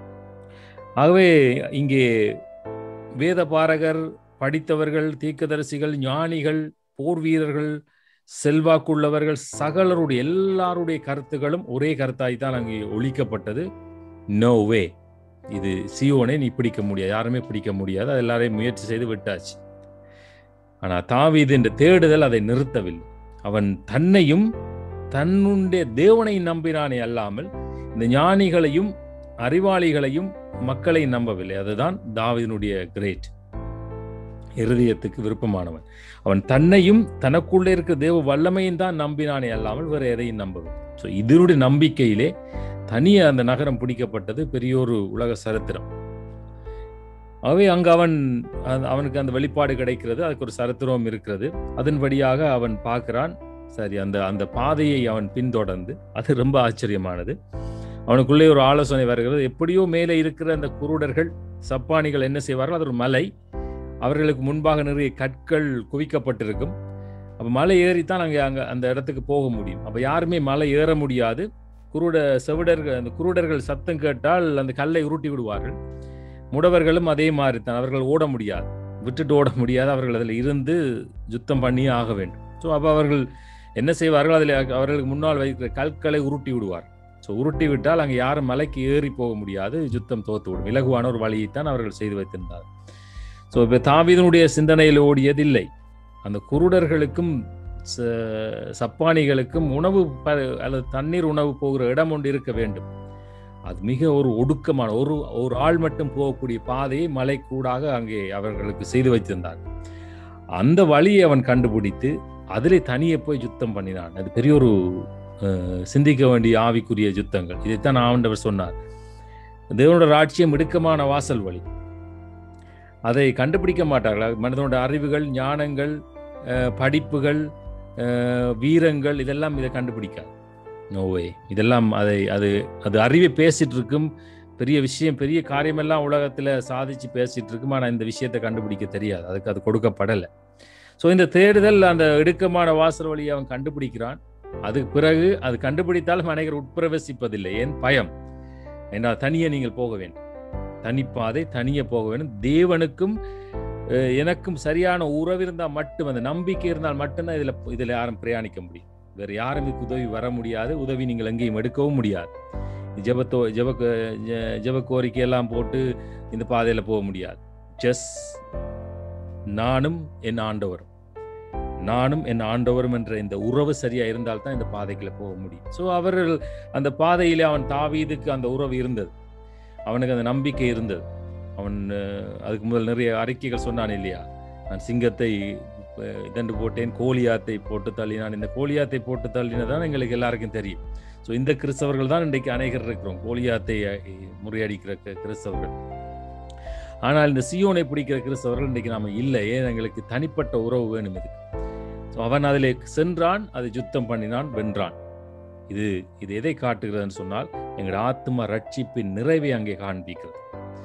ஆகவே இங்கே வேத பாரகர் படித்தவர்கள் தீர்க்கதரிசிகள் ஞானிகள் போர் வீரர்கள் செல்வாக்குள்ளவர்கள் சகலருடைய எல்லாருடைய கருத்துகளும் ஒரே கருத்தாய் தான் அங்கே ஒழிக்கப்பட்டது நோ வே இது சியோனை நீ பிடிக்க முடியாது யாருமே பிடிக்க முடியாது அது எல்லாரையும் முயற்சி செய்து விட்டாச்சு ஆனா தாவீது என்ற தேடுதல் அதை நிறுத்தவில்லை அவன் தன்னையும் தன்னுடைய தேவனை நம்பினானே அல்லாமல் இந்த ஞானிகளையும் அறிவாளிகளையும் மக்களை நம்பவில்லை அதுதான் தாவீதினுடைய கிரேட் இருதயத்துக்கு விருப்பமானவன் அவன் தன்னையும் தனக்குள்ளே இருக்க தேவ வல்லமையும் தான் நம்பினானே அல்லாமல் வேற எதையும் நம்பவில்லை ஸோ இதனுடைய நம்பிக்கையிலே தனியே அந்த நகரம் பிடிக்கப்பட்டது பெரிய ஒரு உலக சரித்திரம் ஆகவே அங்கு அவன் அந்த- அவனுக்கு அந்த வெளிப்பாடு கிடைக்கிறது அதுக்கு ஒரு சரித்திரம் இருக்கிறது அதன்படியாக அவன் பார்க்கிறான் சரி அந்த அந்த பாதையை அவன் பின்தொடர்ந்து அது ரொம்ப ஆச்சரியமானது அவனுக்குள்ளே ஒரு ஆலோசனை வருகிறது எப்படியோ மேலே இருக்கிற அந்த குருடர்கள் சப்பானிகள் என்ன செய்வார்கள் அது ஒரு மலை அவர்களுக்கு முன்பாக நிறைய கற்கள் குவிக்கப்பட்டிருக்கும் அப்போ மலை ஏறித்தான் அங்கே அங்கே அந்த இடத்துக்கு போக முடியும் அப்போ யாருமே மலை ஏற முடியாது குருட செவிடர்கள் அந்த குருடர்கள் சத்தம் கேட்டால் அந்த கல்லை உருட்டி விடுவார்கள் முடவர்களும் அதே மாதிரி தான் அவர்கள் ஓட முடியாது விட்டுட்டு ஓட முடியாது அவர்கள் அதில் இருந்து யுத்தம் பண்ணியே ஆக வேண்டும் ஸோ அப்போ அவர்கள் என்ன செய்வார்கள் அதில் அவர்களுக்கு முன்னால் வைக்கிற கற்களை உருட்டி விடுவார் ஸோ உருட்டி விட்டால் அங்கே யாரும் மலைக்கு ஏறி போக முடியாது யுத்தம் தோத்து விடும் இலகுவான ஒரு வழியைத்தான் அவர்கள் செய்து வைத்திருந்தார் ஸோ இப்போ தாவீதனுடைய சிந்தனையில் ஓடியதில்லை அந்த குருடர்களுக்கும் ச- சப்பானிகளுக்கும் உணவு ப- அல்லது தண்ணீர் உணவு போகிற இடம் ஒன்று இருக்க வேண்டும் அது மிக ஒரு ஒடுக்கமான ஒரு ஒரு ஆள் மட்டும் போகக்கூடிய பாதையை மலை கூடாக அங்கே அவர்களுக்கு செய்து வைத்திருந்தார் அந்த வழியை அவன் கண்டுபிடித்து அதிலே தனியே போய் யுத்தம் பண்ணினான் அது பெரிய ஒரு அஹ், சிந்திக்க வேண்டிய ஆவிக்குரிய யுத்தங்கள் இதைத்தான் ஆண்டவர் சொன்னார் தேவனோட ராட்சியம் இடுக்கமான வாசல் வழி அதை கண்டுபிடிக்க மாட்டார்கள் மனிதனோட அறிவுகள் ஞானங்கள் அஹ், படிப்புகள் அஹ், வீரங்கள் இதெல்லாம் இதை கண்டுபிடிக்காது நோவே இதெல்லாம் அதை அது அது அறிவை பேசிட்டு இருக்கும் பெரிய விஷயம் பெரிய காரியமெல்லாம் உலகத்தில் சாதிச்சு பேசிட்டு இருக்கும் ஆனால் இந்த விஷயத்தை கண்டுபிடிக்க தெரியாது அதுக்கு அது கொடுக்கப்படலை ஸோ இந்த தேடுதல் அந்த இடுக்கமான வாசல் வழியை அவன் கண்டுபிடிக்கிறான் அதுக்கு பிறகு அது கண்டுபிடித்தாலும் அனைவர் உட்பிரவேசிப்பதில்லை ஏன் பயம் ஏன்னா தனியே நீங்கள் போக வேண்டும் தனிப்பாதை தனியே போக வேண்டும் தேவனுக்கும் அஹ், எனக்கும் சரியான உறவு இருந்தால் மட்டும் அந்த நம்பிக்கை இருந்தால் மட்டும்தான் இதில் இதில் யாரும் பிரயாணிக்க முடியும் வேற யாரும் இதுக்கு உதவி வர முடியாது உதவி நீங்கள் எங்கேயும் எடுக்கவும் முடியாது ஜெபத்தோ ஜெப ஜெ- ஜெப கோரிக்கை எல்லாம் போட்டு இந்த பாதையில் போக முடியாது ஜஸ் நானும் என் ஆண்டவரும் நானும் என் ஆண்டவரும் என்ற இந்த உறவு சரியா இருந்தால் தான் இந்த பாதைக்குள்ள போக முடியும் ஸோ அவர்கள் அந்த பாதையிலே அவன் தாவீதுக்கு அந்த உறவு இருந்தது அவனுக்கு அந்த நம்பிக்கை இருந்தது அவன் அஹ், அதுக்கு முதல் நிறைய அறிக்கைகள் சொன்னான் இல்லையா நான் சிங்கத்தை அஹ், இதண்டு போட்டேன் கோலியாத்தை போட்டு தள்ளினான் இந்த கோலியாத்தை போட்டு தள்ளினதான் எங்களுக்கு எல்லாருக்கும் தெரியும் ஸோ இந்த கிறிஸ்தவர்கள் தான் இன்றைக்கு அநேகர் இருக்கிறோம் கோலியாத்தை அஹ், முறியடிக்கிற கி- கிறிஸ்தவர்கள் ஆனால் இந்த சியோனை பிடிக்கிற கிறிஸ்தவர்கள் இன்றைக்கு நாம இல்லை ஏன் எங்களுக்கு தனிப்பட்ட உறவு வேணும் இதுக்கு ஸோ அவன் அதிலே சென்றான் அதை யுத்தம் பண்ணினான் வென்றான் இது இது எதை காட்டுகிறதுன்னு சொன்னால் எங்களோட ஆத்ம ரட்சிப்பின் நிறைவை அங்கே காண்பிக்கிறது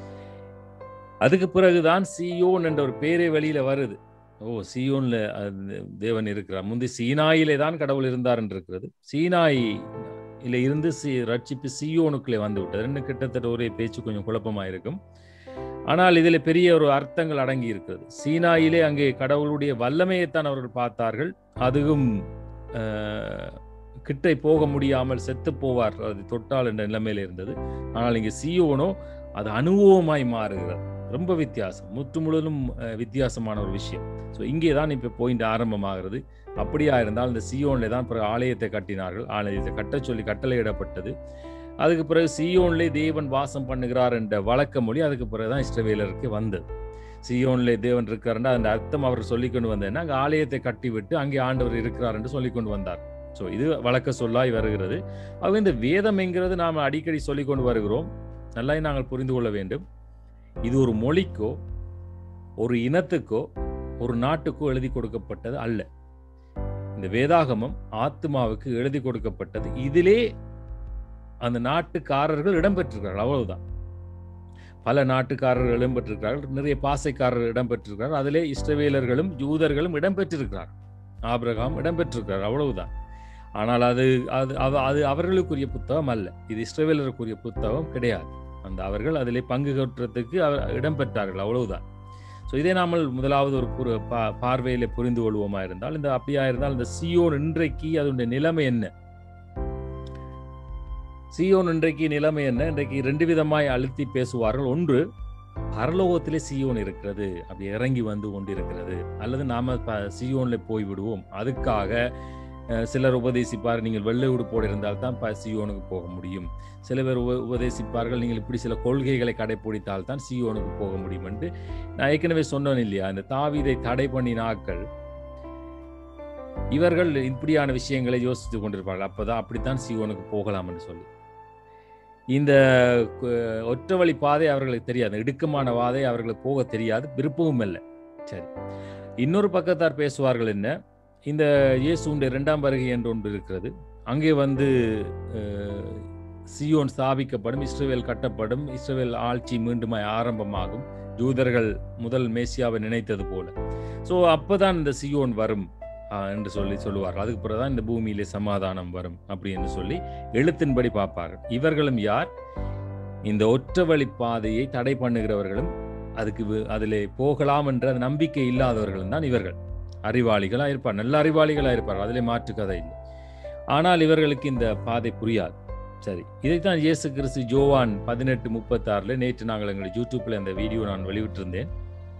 அதுக்கு பிறகுதான் சியோன் என்ற ஒரு பேரே வெளியில வருது ஓ சியோன்ல அது தேவன் இருக்கிறார் முந்தி சீனாயிலே தான் கடவுள் இருந்தார் என்று இருக்கிறது சீனாய் இல்ல இருந்து சி ரட்சிப்பு சியோனுக்குள்ளே வந்து விட்டது ரெண்டு கிட்டத்தட்ட ஒரே பேச்சு கொஞ்சம் குழப்பமா இருக்கும் ஆனால் இதில் பெரிய ஒரு அர்த்தங்கள் அடங்கி இருக்கிறது சீனாயிலே அங்கே கடவுளுடைய வல்லமையைத்தான் அவர்கள் பார்த்தார்கள் அதுவும் அஹ், கிட்டே போக முடியாமல் செத்து போவார் அது தொட்டால் என்ற நிலைமையில இருந்தது ஆனால் இங்கே சியோனோ அது அனுபவமாய் மாறுகிறது ரொம்ப வித்தியாசம் முற்று முழுவதும் அஹ், வித்தியாசமான ஒரு விஷயம் ஸோ இங்கே தான் இப்போ பாயிண்ட் ஆரம்பமாகிறது அப்படியா இருந்தால் இந்த சியோன்ல தான் பிறகு ஆலயத்தை கட்டினார்கள் ஆலயத்தை கட்டச் சொல்லி கட்டளையிடப்பட்டது அதுக்கு பிறகு சியோன்லே தேவன் வாசம் பண்ணுகிறார் என்ற வழக்க மொழி அதுக்கு பிறகுதான் இஸ்ரவேலருக்கு வந்தது சியோன்லே தேவன் இருக்காருன்னா அந்த அர்த்தம் அவர் சொல்லிக் கொண்டு வந்தேன்னா அங்கே ஆலயத்தை கட்டி விட்டு அங்கே ஆண்டவர் இருக்கிறார் என்று சொல்லிக் கொண்டு வந்தார் ஸோ இது வழக்க சொல்லாய் வருகிறது ஆக இந்த வேதம் என்கிறது நாம் அடிக்கடி சொல்லிக் கொண்டு வருகிறோம் நல்லா நாங்கள் புரிந்து கொள்ள வேண்டும் இது ஒரு மொழிக்கோ ஒரு இனத்துக்கோ ஒரு நாட்டுக்கோ எழுதி கொடுக்கப்பட்டது அல்ல இந்த வேதாகமம் ஆத்மாவுக்கு எழுதி கொடுக்கப்பட்டது இதிலே அந்த நாட்டுக்காரர்கள் இடம்பெற்றிருக்கிறார்கள் அவ்வளவுதான் பல நாட்டுக்காரர்கள் இடம்பெற்றிருக்கிறார்கள் நிறைய பாசைக்காரர்கள் இடம்பெற்றிருக்கிறார்கள் அதிலே இஸ்ரவேலர்களும் யூதர்களும் இடம்பெற்றிருக்கிறார் ஆபிரகாம் இடம்பெற்றிருக்கிறார் அவ்வளவுதான் ஆனால் அது அது அவ- அது அவர்களுக்குரிய புத்தகம் அல்ல இது இஸ்ரவேலருக்குரிய புத்தகம் கிடையாது அந்த அவர்கள் அதிலே பங்கு பெற்றதுக்கு அவர் இடம்பெற்றார்கள் அவ்வளவுதான் ஸோ இதே நாமல் முதலாவது ஒரு புரு பா பார்வையிலே புரிந்து கொள்வோமா இருந்தால் இந்த அப்படியா இருந்தால் இந்த சியோன் இன்றைக்கு அதனுடைய நிலைமை என்ன சியோன் இன்றைக்கு நிலைமை என்ன இன்றைக்கு ரெண்டு விதமாய் அழுத்தி பேசுவார்கள் ஒன்று பரலோகத்திலே சியோன் இருக்கிறது அப்படி இறங்கி வந்து கொண்டிருக்கிறது அல்லது நாம ப- சியோன்ல போய் விடுவோம் அதுக்காக அஹ், சிலர் உபதேசிப்பார் நீங்கள் வெள்ளை உடுப்போடு இருந்தால் தான் ப- சியோனுக்கு போக முடியும் சில பேர் உப உபதேசிப்பார்கள் நீங்கள் இப்படி சில கொள்கைகளை கடைப்பிடித்தால் தான் சியோனுக்கு போக முடியும் என்று நான் ஏற்கனவே சொன்னேன் இல்லையா இந்த தாவீதை தடை பண்ணின ஆட்கள் இவர்கள் இப்படியான விஷயங்களை யோசித்து கொண்டிருப்பார்கள் அப்பதான் அப்படித்தான் சியோனுக்கு போகலாம் என்று சொல்லி இந்த கு- ஒற்றை வழி பாதை அவர்களுக்கு தெரியாது இடுக்கமான பாதை அவர்களுக்கு போக தெரியாது விருப்பமும் இல்லை சரி இன்னொரு பக்கத்தார் பேசுவார்கள் என்ன இந்த இயேசுடைய இரண்டாம் வருகை என்று ஒன்று இருக்கிறது அங்கே வந்து அஹ், சியோன் ஸ்தாபிக்கப்படும் இஸ்ரவேல் கட்டப்படும் இஸ்ரவேல் ஆட்சி மீண்டுமாய் ஆரம்பமாகும் யூதர்கள் முதல் மேசியாவை நினைத்தது போல ஸோ அப்பதான் இந்த சியோன் வரும் ஆஹ், என்று சொல்லி சொல்லுவார்கள் அதுக்கு பிறகுதான் இந்த பூமியிலே சமாதானம் வரும் அப்படி என்று சொல்லி எழுத்தின்படி பார்ப்பார்கள் இவர்களும் யார் இந்த ஒற்றை வழி பாதையை தடை பண்ணுகிறவர்களும் அதுக்கு வி- அதிலே போகலாம் என்ற நம்பிக்கை இல்லாதவர்களும் தான் இவர்கள் அறிவாளிகளா இருப்பார் நல்ல அறிவாளிகளா இருப்பார் அதிலே மாற்று கதை இல்லை ஆனால் இவர்களுக்கு இந்த பாதை புரியாது சரி இதைத்தான் இயேசு கிறிஸ்து ஜோவான் பதினெட்டு முப்பத்தாறுல நேற்று நாங்கள் எங்களுடைய யூடியூப்ல அந்த வீடியோ நான் வெளியிட்டிருந்தேன்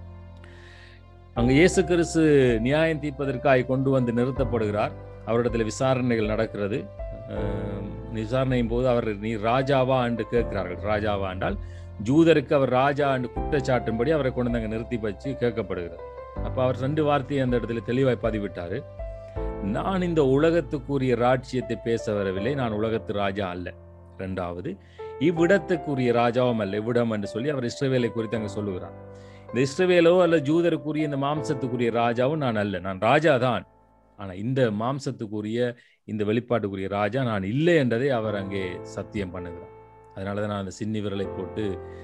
அங்க இயேசு கிறிஸ்து நியாயம் தீர்ப்பதற்காக கொண்டு வந்து நிறுத்தப்படுகிறார் அவரிடத்துல விசாரணைகள் நடக்கிறது அஹ், விசாரணையின் போது அவர் நீ ராஜாவா என்று கேட்கிறார்கள் ராஜாவா என்றால் ஜூதருக்கு அவர் ராஜா என்று குற்றச்சாட்டும்படி அவரை கொண்டு வந்து அங்க நிறுத்தி வச்சு கேட்கப்படுகிறது அப்ப அவர் ரெண்டு வார்த்தையை அந்த இடத்துல தெளிவாய் பதிவிட்டாரு நான் இந்த உலகத்துக்குரிய ராஜ்யத்தை பேச வரவில்லை நான் உலகத்து ராஜா அல்ல ரெண்டாவது இவ்விடத்துக்குரிய ராஜாவும் அல்ல இவ்விடம் என்று சொல்லி அவர் இஸ்ரவேலை குறித்து அங்க சொல்லுகிறார் இந்த இஸ்ரவேலோ அல்ல ஜூதருக்குரிய இந்த மாம்சத்துக்குரிய ராஜாவும் நான் அல்ல நான் ராஜா தான் ஆனா இந்த மாம்சத்துக்குரிய இந்த வெளிப்பாட்டுக்குரிய ராஜா நான் இல்லை என்றதை அவர் அங்கே சத்தியம் பண்ணுகிறார் அதனால தான் நான் அந்த சின்னி விரலை போட்டு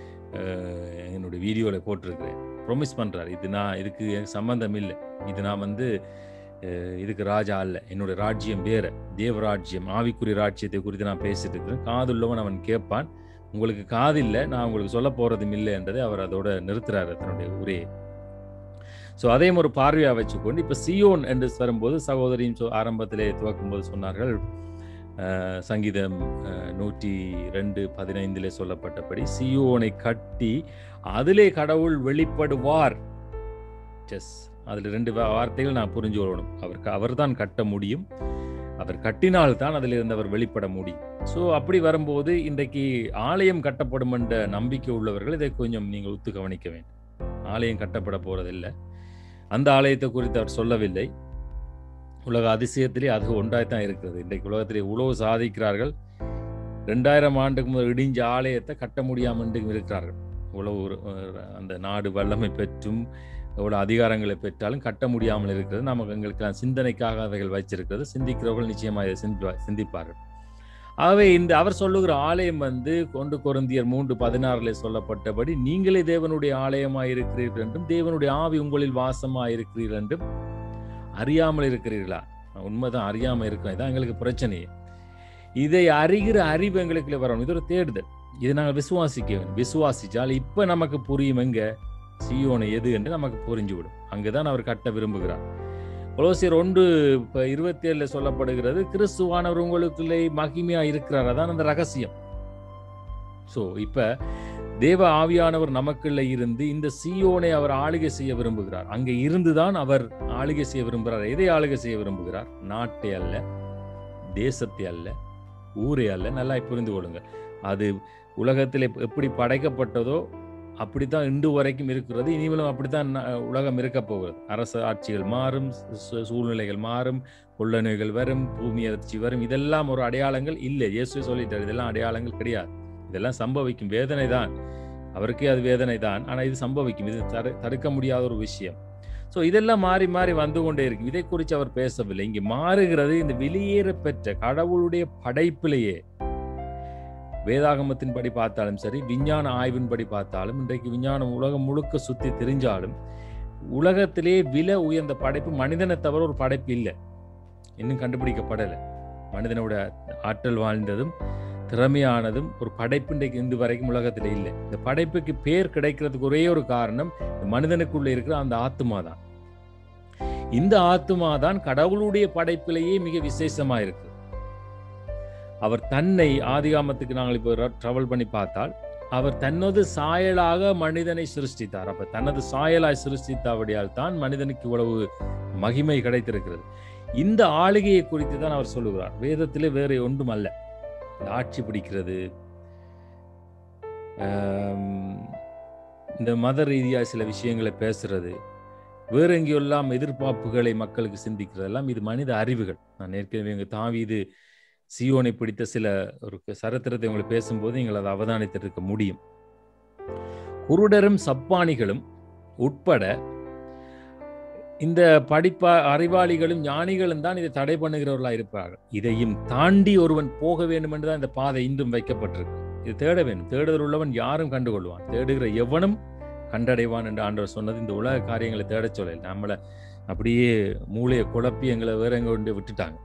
அஹ், என்னுடைய வீடியோவில் போட்டிருக்கிறேன் ப்ரொமிஸ் பண்றாரு இது நான் இதுக்கு எனக்கு சம்பந்தம் இல்லை இது நான் வந்து அஹ், இதுக்கு ராஜா அல்ல என்னுடைய ராஜ்யம் வேற தேவராஜ்யம் ஆவிக்குரிய ராஜ்யத்தை குறித்து நான் பேசிட்டு இருக்கிறேன் காதுள்ளவன் அவன் கேட்பான் உங்களுக்கு காது இல்லை நான் உங்களுக்கு சொல்ல போறதும் இல்லை என்றதை அவர் அதோட நிறுத்துறாரு தன்னுடைய உரையை ஸோ அதையும் ஒரு பார்வையாக வச்சுக்கொண்டு இப்போ சியோன் என்று வரும்போது சகோதரியும் சொ- ஆரம்பத்திலே துவக்கும்போது சொன்னார்கள் அஹ், சங்கீதம் அஹ், நூற்றி ரெண்டு பதினைந்திலே சொல்லப்பட்டபடி சியோனை கட்டி அதிலே கடவுள் வெளிப்படுவார் எஸ் அதில் ரெண்டு வா- வார்த்தைகள் நான் புரிஞ்சு கொள்ளணும் அவர் அவர்தான் கட்ட முடியும் அவர் கட்டினால் தான் அதில் இருந்து அவர் வெளிப்பட முடியும் ஸோ அப்படி வரும்போது இன்றைக்கு ஆலயம் கட்டப்படும் என்ற நம்பிக்கை உள்ளவர்கள் இதை கொஞ்சம் நீங்கள் ஒத்து கவனிக்க வேண்டும் ஆலயம் கட்டப்பட போறதில்லை அந்த ஆலயத்தை குறித்து அவர் சொல்லவில்லை உலக அதிசயத்திலே அது ஒன்றாய்த்தான் இருக்கிறது இன்றைக்கு உலகத்திலே உழவு சாதிக்கிறார்கள் ரெண்டாயிரம் ஆண்டுக்கு முதல் இடிஞ்ச ஆலயத்தை கட்ட முடியாமல் இன்றைக்கும் இருக்கிறார்கள் உழவு ஒரு- அஹ் அந்த நாடு வல்லமை பெற்றும் எவ்வளவு அதிகாரங்களை பெற்றாலும் கட்ட முடியாமல் இருக்கிறது நமக்கு எங்களுக்கு சிந்தனைக்காக அவைகள் வைச்சிருக்கிறது சிந்திக்கிறவர்கள் நிச்சயமாக இதை சிந்தி சிந்திப்பார்கள் ஆகவே இந்த அவர் சொல்லுகிற ஆலயம் வந்து கொண்டு கொருந்தியர் மூன்று பதினாறுல சொல்லப்பட்டபடி நீங்களே தேவனுடைய ஆலயமாய் இருக்கிறீர்கள் என்றும் தேவனுடைய ஆவி உங்களில் வாசமாய் இருக்கிறீர்கள் என்றும் அறியாமல் இருக்கிறீர்களா உண்மைதான் அறியாம இருக்கோம் இதான் எங்களுக்கு பிரச்சனையே இதை அறிகிற அறிவு எங்களுக்கு வரணும் இது ஒரு தேடுதல் இதை நாங்கள் விசுவாசிக்க வேண்டும் விசுவாசிச்சால் இப்ப நமக்கு புரியும் எங்க சியோனை எது என்று நமக்கு புரிஞ்சுவிடும் அங்குதான் அவர் கட்ட விரும்புகிறார் கொலோசியர் ஒன்று இப்போ இருபத்தி ஏழுல சொல்லப்படுகிறது கிறிஸ்துவானவர் உங்களுக்குள்ளே மகிமையா இருக்கிறார் அதான் அந்த ரகசியம் ஸோ இப்ப தேவ ஆவியானவர் நமக்குள்ள இருந்து இந்த சியோனை அவர் ஆளுகை செய்ய விரும்புகிறார் அங்கே இருந்துதான் அவர் ஆளுகை செய்ய விரும்புகிறார் எதை ஆளுகை செய்ய விரும்புகிறார் நாட்டை அல்ல தேசத்தை அல்ல ஊரே அல்ல நல்லா புரிந்து கொள்ளுங்க அது உலகத்தில் எப்படி படைக்கப்பட்டதோ அப்படித்தான் இன்று வரைக்கும் இருக்கிறது இனிமேலும் அப்படித்தான் ந- உலகம் இருக்க போகிறது அரசு ஆட்சிகள் மாறும் சூ- சூழ்நிலைகள் மாறும் கொள்ள நோய்கள் வரும் பூமி அதிர்ச்சி வரும் இதெல்லாம் ஒரு அடையாளங்கள் இல்லை இயேசு சொல்லிட்டார் இதெல்லாம் அடையாளங்கள் கிடையாது இதெல்லாம் சம்பவிக்கும் வேதனை தான் அவருக்கே அது வேதனை தான் ஆனால் இது சம்பவிக்கும் இது தடு தடுக்க முடியாத ஒரு விஷயம் ஸோ இதெல்லாம் மாறி மாறி வந்து கொண்டே இருக்கு இதை குறித்து அவர் பேசவில்லை இங்கே மாறுகிறது இந்த வெளியேற பெற்ற கடவுளுடைய படைப்பிலேயே வேதாகமத்தின்படி பார்த்தாலும் சரி விஞ்ஞான ஆய்வின்படி பார்த்தாலும் இன்றைக்கு விஞ்ஞானம் உலகம் முழுக்க சுத்தி தெரிஞ்சாலும் உலகத்திலே விலை உயர்ந்த படைப்பு மனிதனை தவிர ஒரு படைப்பு இல்லை இன்னும் கண்டுபிடிக்கப்படலை மனிதனோட ஆற்றல் வாழ்ந்ததும் திறமையானதும் ஒரு படைப்பு இன்றைக்கு இன்று வரைக்கும் உலகத்தில் இல்லை இந்த படைப்புக்கு பேர் கிடைக்கிறதுக்கு ஒரே ஒரு காரணம் இந்த மனிதனுக்குள்ள இருக்கிற அந்த ஆத்மா தான் இந்த ஆத்மா தான் கடவுளுடைய படைப்பிலேயே மிக விசேஷமா இருக்கு அவர் தன்னை ஆதிகாமத்துக்கு நாங்கள் இப்போ ட்ராவல் பண்ணி பார்த்தால் அவர் தனது சாயலாக மனிதனை சிருஷ்டித்தார் அப்ப தனது சாயலாய் சிருஷ்டித்தபடியால் தான் மனிதனுக்கு இவ்வளவு மகிமை கிடைத்திருக்கிறது இந்த ஆளுகையை குறித்து தான் அவர் சொல்லுகிறார் வேதத்திலே வேறு ஒன்றும் அல்ல இந்த ஆட்சி பிடிக்கிறது ஆம், இந்த மத ரீதியாக சில விஷயங்களை பேசுறது வேற எங்கேயெல்லாம் எதிர்பார்ப்புகளை மக்களுக்கு சிந்திக்கிறதெல்லாம் இது மனித அறிவுகள் நான் ஏற்கனவே எங்க தாவீது சியோனை பிடித்த சில ஒரு சரித்திரத்தை உங்களுக்கு பேசும்போது நீங்கள் அதை அவதானித்திருக்க முடியும் குருடரும் சப்பானிகளும் உட்பட இந்த படிப்பா அறிவாளிகளும் ஞானிகளும் தான் இதை தடை பண்ணுகிறவர்களா இருப்பார்கள் இதையும் தாண்டி ஒருவன் போக வேண்டும் என்று தான் இந்த பாதை இன்றும் வைக்கப்பட்டிருக்கு இது தேட வேண்டும் தேடுதல் உள்ளவன் யாரும் கண்டுகொள்வான் தேடுகிற எவனும் கண்டடைவான் என்று ஆண்டவர் சொன்னது இந்த உலக காரியங்களை தேடச் சொல்லல நம்மளை அப்படியே மூளையை குழப்பி எங்களை வேற எங்க கொண்டு விட்டுட்டாங்க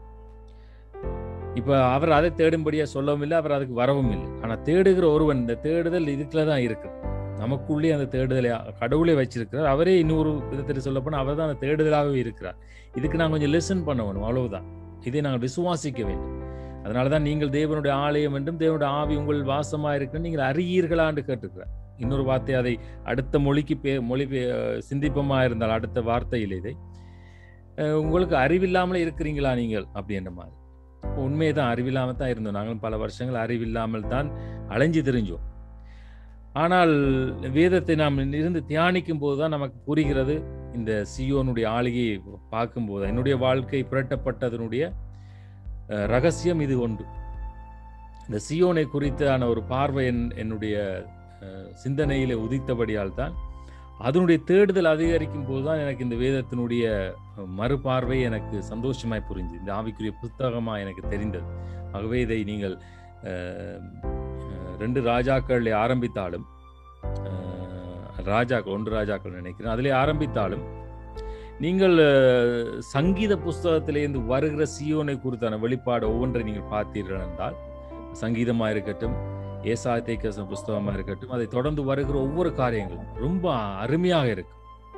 இப்ப அவர் அதை தேடும்படியா சொல்லவும் இல்லை அவர் அதுக்கு வரவும் இல்லை ஆனா தேடுகிற ஒருவன் இந்த தேடுதல் இதுக்குள்ள தான் இருக்கு நமக்குள்ளே அந்த தேடுதலை கடவுளே வச்சிருக்கிறார் அவரே இன்னொரு விதத்தில் சொல்ல போனால் அவர் தான் அந்த தேடுதலாகவே இருக்கிறார் இதுக்கு நான் கொஞ்சம் லிசன் பண்ண வேணும் அவ்வளவுதான் இதை நாங்கள் விசுவாசிக்க வேண்டும் அதனால தான் நீங்கள் தேவனுடைய ஆலயம் என்றும் தேவனுடைய ஆவி உங்கள் வாசமாக இருக்குன்னு நீங்கள் அறியீர்களான்னு கேட்டுக்கிறார் இன்னொரு வார்த்தை அதை அடுத்த மொழிக்கு பே மொழி பே- சிந்திப்பமாக இருந்தால் அடுத்த வார்த்தையில் இதை அஹ், உங்களுக்கு அறிவில்லாமலே இருக்கிறீங்களா நீங்கள் அப்படின்ற மாதிரி உண்மையை தான் அறிவில்லாமல் தான் இருந்தோம் நாங்களும் பல வருஷங்கள் அறிவில்லாமல் தான் அலைஞ்சு தெரிஞ்சோம் ஆனால் வேதத்தை நாம் இருந்து தியானிக்கும் போது தான் நமக்கு புரிகிறது இந்த சியோனுடைய ஆளுகையை பார்க்கும்போது என்னுடைய வாழ்க்கை புரட்டப்பட்டதனுடைய அஹ், ரகசியம் இது ஒன்று இந்த சியோனை குறித்தான ஒரு பார்வை என் என்னுடைய அஹ், சிந்தனையிலே உதித்தபடியால் தான் அதனுடைய தேடுதல் அதிகரிக்கும் போது தான் எனக்கு இந்த வேதத்தினுடைய மறுபார்வை எனக்கு சந்தோஷமாய் புரிஞ்சு இந்த ஆவிக்குரிய புத்தகமாக எனக்கு தெரிந்தது ஆகவே இதை நீங்கள் அஹ், அஹ், ரெண்டு ராஜாக்கள் ஆரம்பித்தாலும் அஹ், ராஜாக்கள் ஒன்று ராஜாக்கள் நினைக்கிறேன் அதிலே ஆரம்பித்தாலும் நீங்கள் அஹ், சங்கீத புஸ்தகத்திலிருந்து வருகிற சியோனை குறித்தான வெளிப்பாடு ஒவ்வொன்றை நீங்கள் பார்த்தீர்கள் என்றால் சங்கீதமாக இருக்கட்டும் ஏசாயத்தை கேச புஸ்தகமாக இருக்கட்டும் அதை தொடர்ந்து வருகிற ஒவ்வொரு காரியங்களும் ரொம்ப அருமையாக இருக்கும்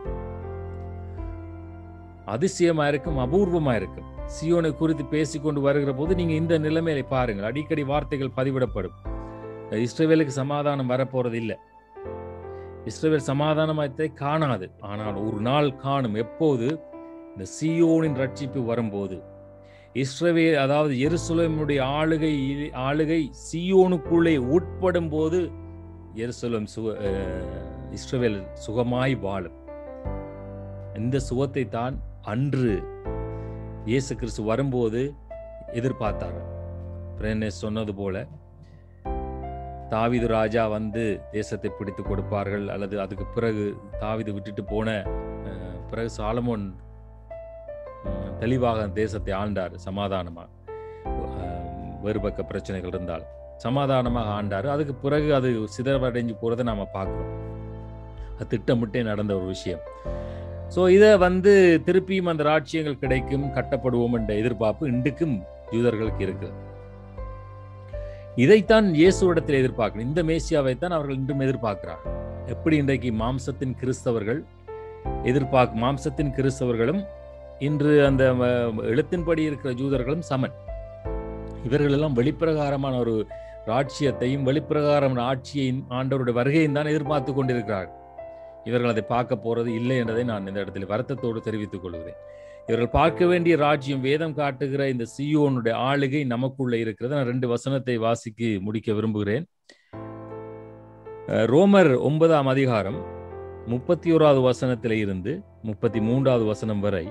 அதிசயமா இருக்கும் அபூர்வமா இருக்கும் சியோனை குறித்து பேசிக்கொண்டு வருகிற போது நீங்க இந்த நிலைமையை பாருங்கள் அடிக்கடி வார்த்தைகள் பதிவிடப்படும் இஸ்ரேவேலுக்கு சமாதானம் வரப்போறது இல்லை இஸ்ரேவேல் சமாதானத்தை காணாது ஆனால் ஒரு நாள் காணும் எப்போது இந்த சியோனின் ரட்சிப்பு வரும்போது இஸ்ரவே அதாவது எருசலேமுடைய ஆளுகை ஆளுகை சியோனுக்குள்ளே உட்படும் போது எருசலேம் சுக அஹ், இஸ்ரவேல் சுகமாய் வாழும் இந்த சுகத்தை தான் அன்று இயேசு கிறிஸ்து வரும்போது எதிர்பார்த்தார்கள் பிரேனேஸ் சொன்னது போல தாவீது ராஜா வந்து தேசத்தை பிடித்து கொடுப்பார்கள் அல்லது அதுக்கு பிறகு தாவீது விட்டுட்டு போன அஹ், பிறகு சாலமோன் உம், தெளிவாக தேசத்தை ஆண்டார் சமாதானமாக வேறுபக்க பிரச்சனைகள் இருந்தால் சமாதானமாக ஆண்டார் அதுக்கு பிறகு அது சிதறடைஞ்சு போறதை நாம பார்க்கிறோம் அது திட்டமிட்டே நடந்த ஒரு விஷயம் ஸோ இதை வந்து திருப்பியும் அந்த ராட்சியங்கள் கிடைக்கும் கட்டப்படுவோம் என்ற எதிர்பார்ப்பு இன்றைக்கும் யூதர்களுக்கு இருக்கு இதைத்தான் இயேசுவிடத்தில் எதிர்பார்க்கணும் இந்த மேசியாவை தான் அவர்கள் இன்றும் எதிர்பார்க்கிறார்கள் எப்படி இன்றைக்கு மாம்சத்தின் கிறிஸ்தவர்கள் எதிர்பார்க் மாம்சத்தின் கிறிஸ்தவர்களும் இன்று அந்த அஹ், எழுத்தின்படி இருக்கிற ஜூதர்களும் சமன் இவர்கள் எல்லாம் வெளிப்பிரகாரமான ஒரு ராட்சியத்தையும் வெளிப்பிரகாரமான ஆட்சியையும் ஆண்டவருடைய வருகையும் தான் எதிர்பார்த்து கொண்டிருக்கிறார்கள் இவர்கள் அதை பார்க்க போறது இல்லை என்றதை நான் இந்த இடத்துல வருத்தத்தோடு தெரிவித்துக் கொள்கிறேன் இவர்கள் பார்க்க வேண்டிய ராஜ்யம் வேதம் காட்டுகிற இந்த சியோனுடைய ஆளுகை நமக்குள்ள இருக்கிறது நான் ரெண்டு வசனத்தை வாசிக்கு முடிக்க விரும்புகிறேன் அஹ், ரோமர் ஒன்பதாம் அதிகாரம் முப்பத்தி ஓராவது வசனத்திலே இருந்து முப்பத்தி மூன்றாவது வசனம் வரை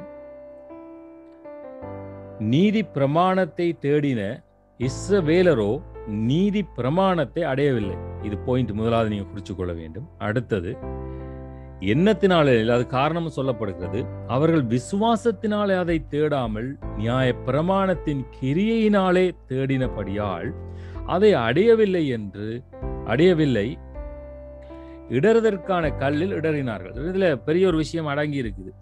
நீதி பிரமாணத்தை தேடின இஸ்ரவேலரோ நீதி பிரமாணத்தை அடையவில்லை இது பாயிண்ட் முதலாவது நீங்க குறிச்சு கொள்ள வேண்டும் அடுத்தது எண்ணத்தினாலே இல்லை, அது காரணம் சொல்லப்படுகிறது அவர்கள் விசுவாசத்தினாலே அதை தேடாமல் நியாய பிரமாணத்தின் கிரியையினாலே தேடினபடியால் அதை அடையவில்லை என்று அடையவில்லை இடறுதற்கான கல்லில் இடறினார்கள் இதுல பெரிய ஒரு விஷயம் அடங்கி இருக்குது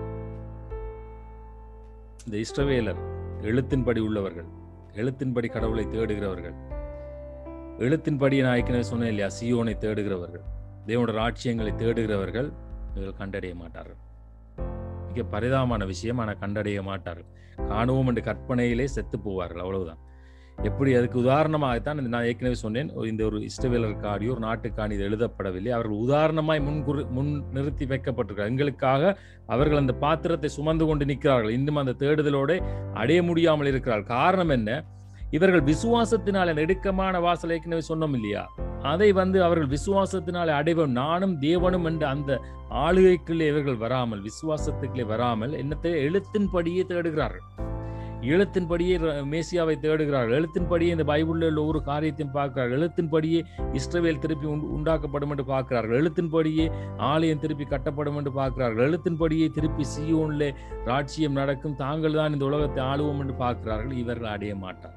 இந்த இஸ்ரவேலர் எழுத்தின்படி உள்ளவர்கள் எழுத்தின்படி கடவுளை தேடுகிறவர்கள் எழுத்தின்படி நான் ஏற்கனவே சொன்னேன் இல்லையா சியோனை தேடுகிறவர்கள் தேவனோட ராட்சியங்களை தேடுகிறவர்கள் இவர்கள் கண்டடைய மாட்டார்கள் மிக பரிதாபமான விஷயம் ஆனால் கண்டடைய மாட்டார்கள் காணுவோம் என்ற கற்பனையிலே செத்து போவார்கள் அவ்வளவுதான் எப்படி அதுக்கு உதாரணமாகத்தான் இந்த நான் ஏற்கனவே சொன்னேன் ஒரு- இந்த ஒரு இஷ்டவேலருக்காடி ஒரு நாட்டுக்காணி இது எழுதப்படவில்லை அவர்கள் உதாரணமாய் முன்குறு முன் நிறுத்தி வைக்கப்பட்டிருக்கிறார் எங்களுக்காக அவர்கள் அந்த பாத்திரத்தை சுமந்து கொண்டு நிற்கிறார்கள் இன்னும் அந்த தேடுதலோடு அடைய முடியாமல் இருக்கிறார்கள் காரணம் என்ன இவர்கள் விசுவாசத்தினால் அந்த நெடுக்கமான வாசல் ஏற்கனவே சொன்னோம் இல்லையா அதை வந்து அவர்கள் விசுவாசத்தினாலே அடைவோம் நானும் தேவனும் என்ற அந்த ஆளுகைக்குள்ளே இவர்கள் வராமல் விசுவாசத்துக்குள்ளே வராமல் என்னத்தை எழுத்தின்படியே தேடுகிறார்கள் எழுத்தின்படியே ர- மேசியாவை தேடுகிறார்கள் எழுத்தின்படியே இந்த பைபிளில் உள்ள ஒரு காரியத்தையும் பார்க்கிறார்கள் எழுத்தின்படியே இஸ்ரவேல் திருப்பி உண்டு- உண்டாக்கப்படும் என்று பார்க்கிறார்கள் எழுத்தின்படியே ஆலயம் திருப்பி கட்டப்படும் என்று பார்க்கிறார்கள் எழுத்தின்படியே திருப்பி சியோன்ல ராட்சியம் நடக்கும் தாங்கள் தான் இந்த உலகத்தை ஆளுவோம் என்று பார்க்கிறார்கள் இவர்கள் அடைய மாட்டார்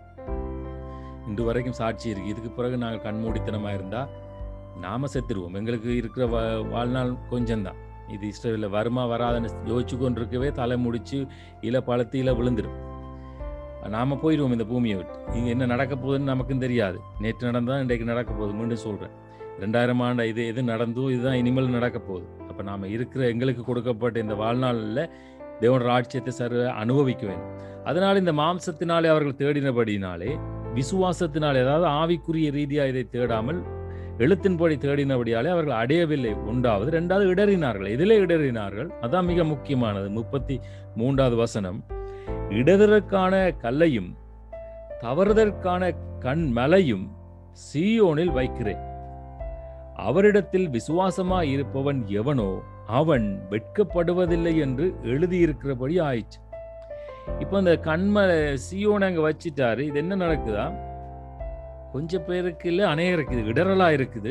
இன்று வரைக்கும் சாட்சி இருக்கு இதுக்கு பிறகு நாங்கள் கண்மூடித்தனமா இருந்தா நாம செத்துருவோம் எங்களுக்கு இருக்கிற வா- வாழ்நாள் கொஞ்சம்தான் இது இஸ்ரேலில் வருமா வராதுன்னு யோசிச்சு கொண்டிருக்கவே தலை முடிச்சு இல பழத்து இல விழுந்துடும் நாம போயிடுவோம் இந்த பூமியை விட்டு இங்க என்ன நடக்க போகுதுன்னு நமக்கும் தெரியாது நேற்று நடந்தா இன்றைக்கு நடக்க போகுது மீண்டும் சொல்றேன் ரெண்டாயிரம் ஆண்டு இது எது நடந்தோ இதுதான் இனிமேல் நடக்க போகுது அப்ப நாம இருக்கிற எங்களுக்கு கொடுக்கப்பட்ட இந்த வாழ்நாளில் தேவனோட ராட்சியத்தை சர்வ அனுபவிக்க வேண்டும் அதனால இந்த மாம்சத்தினாலே அவர்கள் தேடினபடினாலே விசுவாசத்தினாலே அதாவது ஆவிக்குரிய ரீதியா இதை தேடாமல் எழுத்தின்படி தேடினபடியாலே அவர்கள் அடையவில்லை உண்டாவது ரெண்டாவது இடறினார்கள் எதிலே இடறினார்கள் அதான் மிக முக்கியமானது முப்பத்தி மூன்றாவது வசனம் இடதற்கான கல்லையும் தவறுதற்கான கண் மலையும் சீயோனில் வைக்கிறேன் அவரிடத்தில் விசுவாசமா இருப்பவன் எவனோ அவன் வெட்கப்படுவதில்லை என்று எழுதியிருக்கிறபடி ஆயிடுச்சு இப்போ அந்த கண்மலை சியோனை அங்க வச்சிட்டாரு இது என்ன நடக்குதா கொஞ்சம் பேருக்கு இல்லை அநேகருக்கு இது இடரலா இருக்குது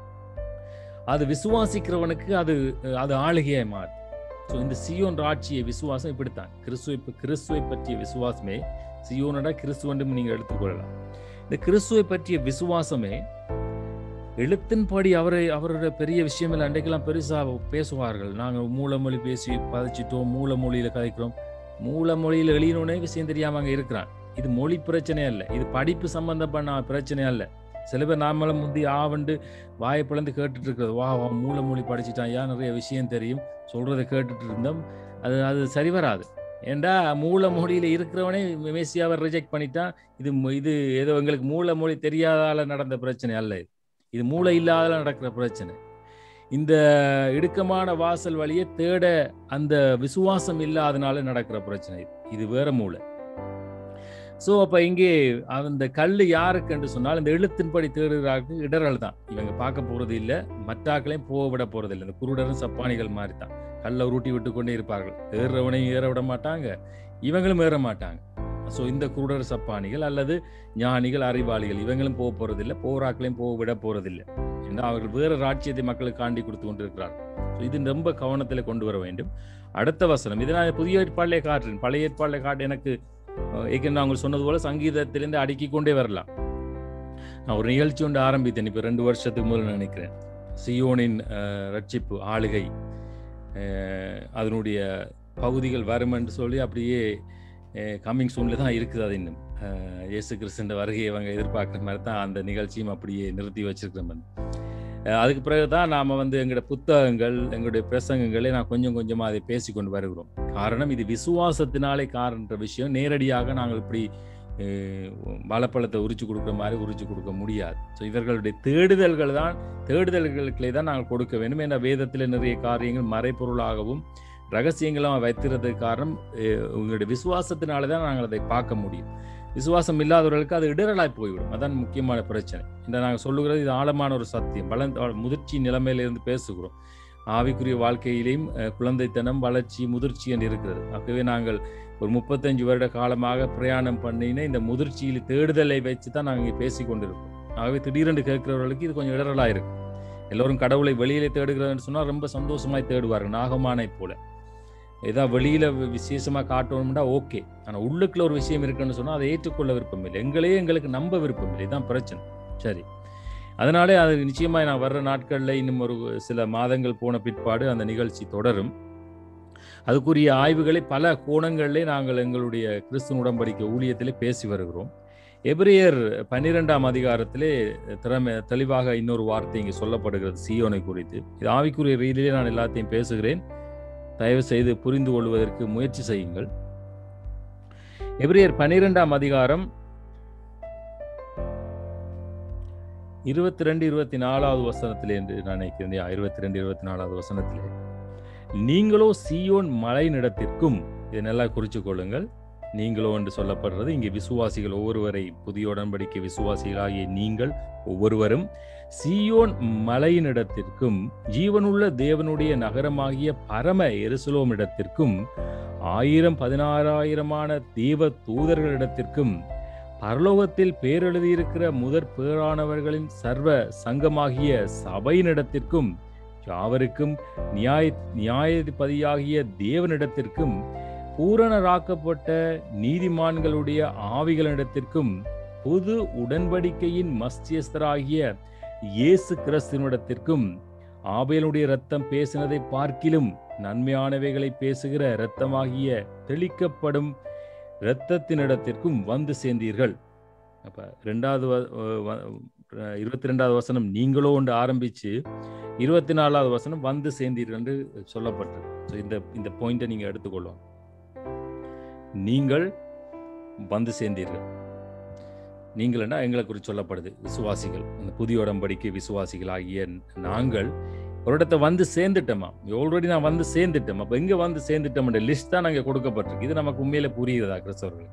அது விசுவாசிக்கிறவனுக்கு அது அது ஆளுகையாய் மாறும் ஸோ இந்த சியோன் ராட்சிய விசுவாசம் இப்படித்தான் கிறிஸ்துவை கிறிஸ்துவை பற்றிய விசுவாசமே சியோனடா கிறிஸ்துவண்டும் நீங்க எடுத்துக்கொள்ளலாம் இந்த கிறிஸ்துவை பற்றிய விசுவாசமே எழுத்தின்படி அவரை அவருடைய பெரிய விஷயம் இல்லை அன்றைக்கெல்லாம் பெருசா பேசுவார்கள் நாங்கள் மூலமொழி பேசி பதிச்சிட்டோம் மூல மொழியில கதைக்கிறோம் மூல மொழியில எழுதினோடனே விஷயம் தெரியாம அங்க இருக்கிறான் இது மொழி பிரச்சனை அல்ல இது படிப்பு சம்பந்தப்பட்ட பிரச்சனை அல்ல சில பேர் நாமளும் முந்தி ஆவண்டு வாயை பிளந்து கேட்டுட்டு இருக்கிறது வா வா மூல மொழி படிச்சுட்டான் ஏன் நிறைய விஷயம் தெரியும் சொல்றதை கேட்டுட்டு இருந்தோம் அது அது சரி வராது ஏண்டா மூல மொழியில இருக்கிறவனே மேசியாவை ரிஜெக்ட் பண்ணிட்டான் இது மு- இது ஏதோ எங்களுக்கு மூல மொழி தெரியாதால நடந்த பிரச்சனை அல்ல இது இது மூளை இல்லாதால நடக்கிற பிரச்சனை இந்த இடுக்கமான வாசல் வழியை தேட அந்த விசுவாசம் இல்லாதனால நடக்கிற பிரச்சனை இது. இது வேற மூளை சோ அப்ப இங்கே அந்த கல் யாருக்கு என்று சொன்னால் இந்த எழுத்தின்படி தேடுகிறார்கள் இடர்கள் தான் இவங்க பார்க்க போறது இல்ல மற்றாக்களையும் போக விட போறது இல்லை இந்த குருடரும் சப்பானிகள் மாதிரி தான் கல்லை உருட்டி விட்டு கொண்டே இருப்பார்கள் ஏறுறவனையும் ஏற விட மாட்டாங்க இவங்களும் ஏற மாட்டாங்க ஸோ இந்த குருடர் சப்பானிகள் அல்லது ஞானிகள் அறிவாளிகள் இவங்களும் போக போறதில்லை போராக்களையும் போக விட போறதில்லை ஏன்னா அவர்கள் வேறு ராட்சியத்தை மக்களுக்கு காண்டி கொடுத்து கொண்டிருக்கிறார்கள் ஸோ இது ரொம்ப கவனத்தில் கொண்டு வர வேண்டும் அடுத்த வசனம் இதை நான் புதிய ஏற்பாட்டிலே காட்டுறேன் பழைய ஏற்பாட்டிலே காட்டு எனக்கு அஹ், ஏற்கனவே அவங்க சொன்னது போல சங்கீதத்திலிருந்து அடுக்கி கொண்டே வரலாம் நான் ஒரு நிகழ்ச்சி ஒன்று ஆரம்பித்தேன் இப்போ ரெண்டு வருஷத்துக்கு முதல்ல நினைக்கிறேன் சியோனின் அஹ், ரட்சிப்பு ஆளுகை அஹ், அதனுடைய பகுதிகள் வரும் என்று சொல்லி அப்படியே கம்மிங் சூனில் தான் இருக்குது அது இன்னும் அஹ், இயேசு கிறிஸ்துன்ற வருகையை அவங்க எதிர்பார்க்குற மாதிரி தான் அந்த நிகழ்ச்சியும் அப்படியே நிறுத்தி வச்சிருக்கிறோம் அஹ், அதுக்கு பிறகு தான் நாம் வந்து எங்களோட புத்தகங்கள் எங்களுடைய பிரசங்கங்களை நான் கொஞ்சம் கொஞ்சமாக அதை பேசி கொண்டு வருகிறோம் காரணம் இது விசுவாசத்தினாலே காரணன்ற விஷயம் நேரடியாக நாங்கள் இப்படி அஹ், வாழைப்பழத்தை உரிச்சு கொடுக்குற மாதிரி உரிச்சு கொடுக்க முடியாது ஸோ இவர்களுடைய தேடுதல்கள் தான் தேடுதல்களுக்களே தான் நாங்கள் கொடுக்க வேண்டும் என்ற வேதத்தில் நிறைய காரியங்கள் மறைப்பொருளாகவும் ரகசியங்களாக வைத்திருந்ததுக்கு காரணம் அஹ், உங்களுடைய விசுவாசத்தினால தான் நாங்கள் அதை பார்க்க முடியும் விசுவாசம் இல்லாதவர்களுக்கு அது இடரலாய் போய்விடும் அதான் முக்கியமான பிரச்சனை இந்த நாங்கள் சொல்லுகிறது இது ஆழமான ஒரு சத்தியம் வளர்ந்த முதிர்ச்சி நிலைமையிலிருந்து பேசுகிறோம் ஆவிக்குரிய வாழ்க்கையிலையும் அஹ், குழந்தைத்தனம் வளர்ச்சி முதிர்ச்சி என்று இருக்கிறது ஆகவே நாங்கள் ஒரு முப்பத்தஞ்சு வருட காலமாக பிரயாணம் பண்ணின இந்த முதிர்ச்சியில் தேடுதலை வச்சு தான் நாங்கள் இங்கே பேசி கொண்டிருக்கோம் ஆகவே திடீரென்று கேட்கிறவர்களுக்கு இது கொஞ்சம் இடரலாக இருக்கும் எல்லோரும் கடவுளை வெளியிலே தேடுகிறான்னு சொன்னால் ரொம்ப சந்தோஷமாய் தேடுவார்கள் நாகமானை போல ஏதாவது வெளியில வி- விசேஷமா காட்டணும்னா ஓகே ஆனா உள்ளுக்குள்ள ஒரு விஷயம் இருக்குன்னு சொன்னா அதை ஏற்றுக்கொள்ள விருப்பம் இல்லை எங்களே எங்களுக்கு நம்ப விருப்பம் இல்லை இதுதான் பிரச்சனை சரி அதனாலே அது நிச்சயமா நான் வர்ற நாட்கள்ல இன்னும் ஒரு சில மாதங்கள் போன பிற்பாடு அந்த நிகழ்ச்சி தொடரும் அதுக்குரிய ஆய்வுகளை பல கோணங்களிலே நாங்கள் எங்களுடைய கிறிஸ்துவ உடன்படிக்கை ஊழியத்திலே பேசி வருகிறோம் எபிரியர் பன்னிரெண்டாம் அதிகாரத்திலே திறமை தெளிவாக இன்னொரு வார்த்தை இங்கே சொல்லப்படுகிறது சியோனை குறித்து இது ஆவிக்குரிய ரீதியிலே நான் எல்லாத்தையும் பேசுகிறேன் தயவு செய்து புரிந்து கொள்வதற்கு முயற்சி செய்யுங்கள் எபிரியர் பன்னிரெண்டாம் அதிகாரம் இருபத்தி ரெண்டு இருபத்தி நாலாவது வசனத்திலே என்று நான் நினைக்கிறேன் இருபத்தி ரெண்டு இருபத்தி நாலாவது வசனத்திலே நீங்களோ சீயோன் மலைநிடத்திற்கும் இதை நல்லா குறிச்சு கொள்ளுங்கள் நீங்களோ என்று சொல்லப்படுறது இங்கே விசுவாசிகள் ஒவ்வொருவரை புதிய உடன்படிக்கை விசுவாசிகளாகிய நீங்கள் ஒவ்வொருவரும் சீயோன் மலையினிடத்திற்கும் ஜீவனுள்ள தேவனுடைய நகரமாகிய பரம எருசலோம் இடத்திற்கும் ஆயிரம் பதினாறாயிரமான தேவ தூதர்களிடத்திற்கும் பரலோகத்தில் பேரெழுதியிருக்கிற முதற் பேரானவர்களின் சர்வ சங்கமாகிய சபையினிடத்திற்கும் யாவருக்கும் நியாய நியாயாதிபதியாகிய தேவனிடத்திற்கும் பூரணராக்கப்பட்ட நீதிமான்களுடைய ஆவிகளிடத்திற்கும் புது உடன்படிக்கையின் மஸ்தியஸ்தராகிய இயேசு கிறிஸ்துவனிடத்திற்கும் ஆபேலுடைய ரத்தம் பேசினதை பார்க்கிலும் நன்மையானவைகளை பேசுகிற இரத்தமாகிய தெளிக்கப்படும் இரத்தத்தினிடத்திற்கும் வந்து சேர்ந்தீர்கள் அப்ப ரெண்டாவது வ- வ- இருபத்தி ரெண்டாவது வசனம் நீங்களோ ஒன்று ஆரம்பிச்சு இருபத்தி நாலாவது வசனம் வந்து சேர்ந்தீர்கள் என்று சொல்லப்பட்டது So, இந்த இந்த பாயிண்டை நீங்க எடுத்துக்கொள்ளும் நீங்கள் வந்து சேர்ந்தீர்கள் நீங்கள்னா எங்களை குறித்து சொல்லப்படுது விசுவாசிகள் அந்த புதிய உடன்படிக்கை விசுவாசிகள் ஆகிய நாங்கள் ஒரு இடத்த வந்து சேர்ந்துட்டோமா ஆல்ரெடி நான் வந்து சேர்ந்துட்டோம் அப்ப எங்க வந்து சேர்ந்துட்டோம்ன்ற லிஸ்ட் தான் நாங்க கொடுக்கப்பட்டிருக்கு இது நமக்கு உண்மையில புரியுதா கிறிஸ்தவர்கள்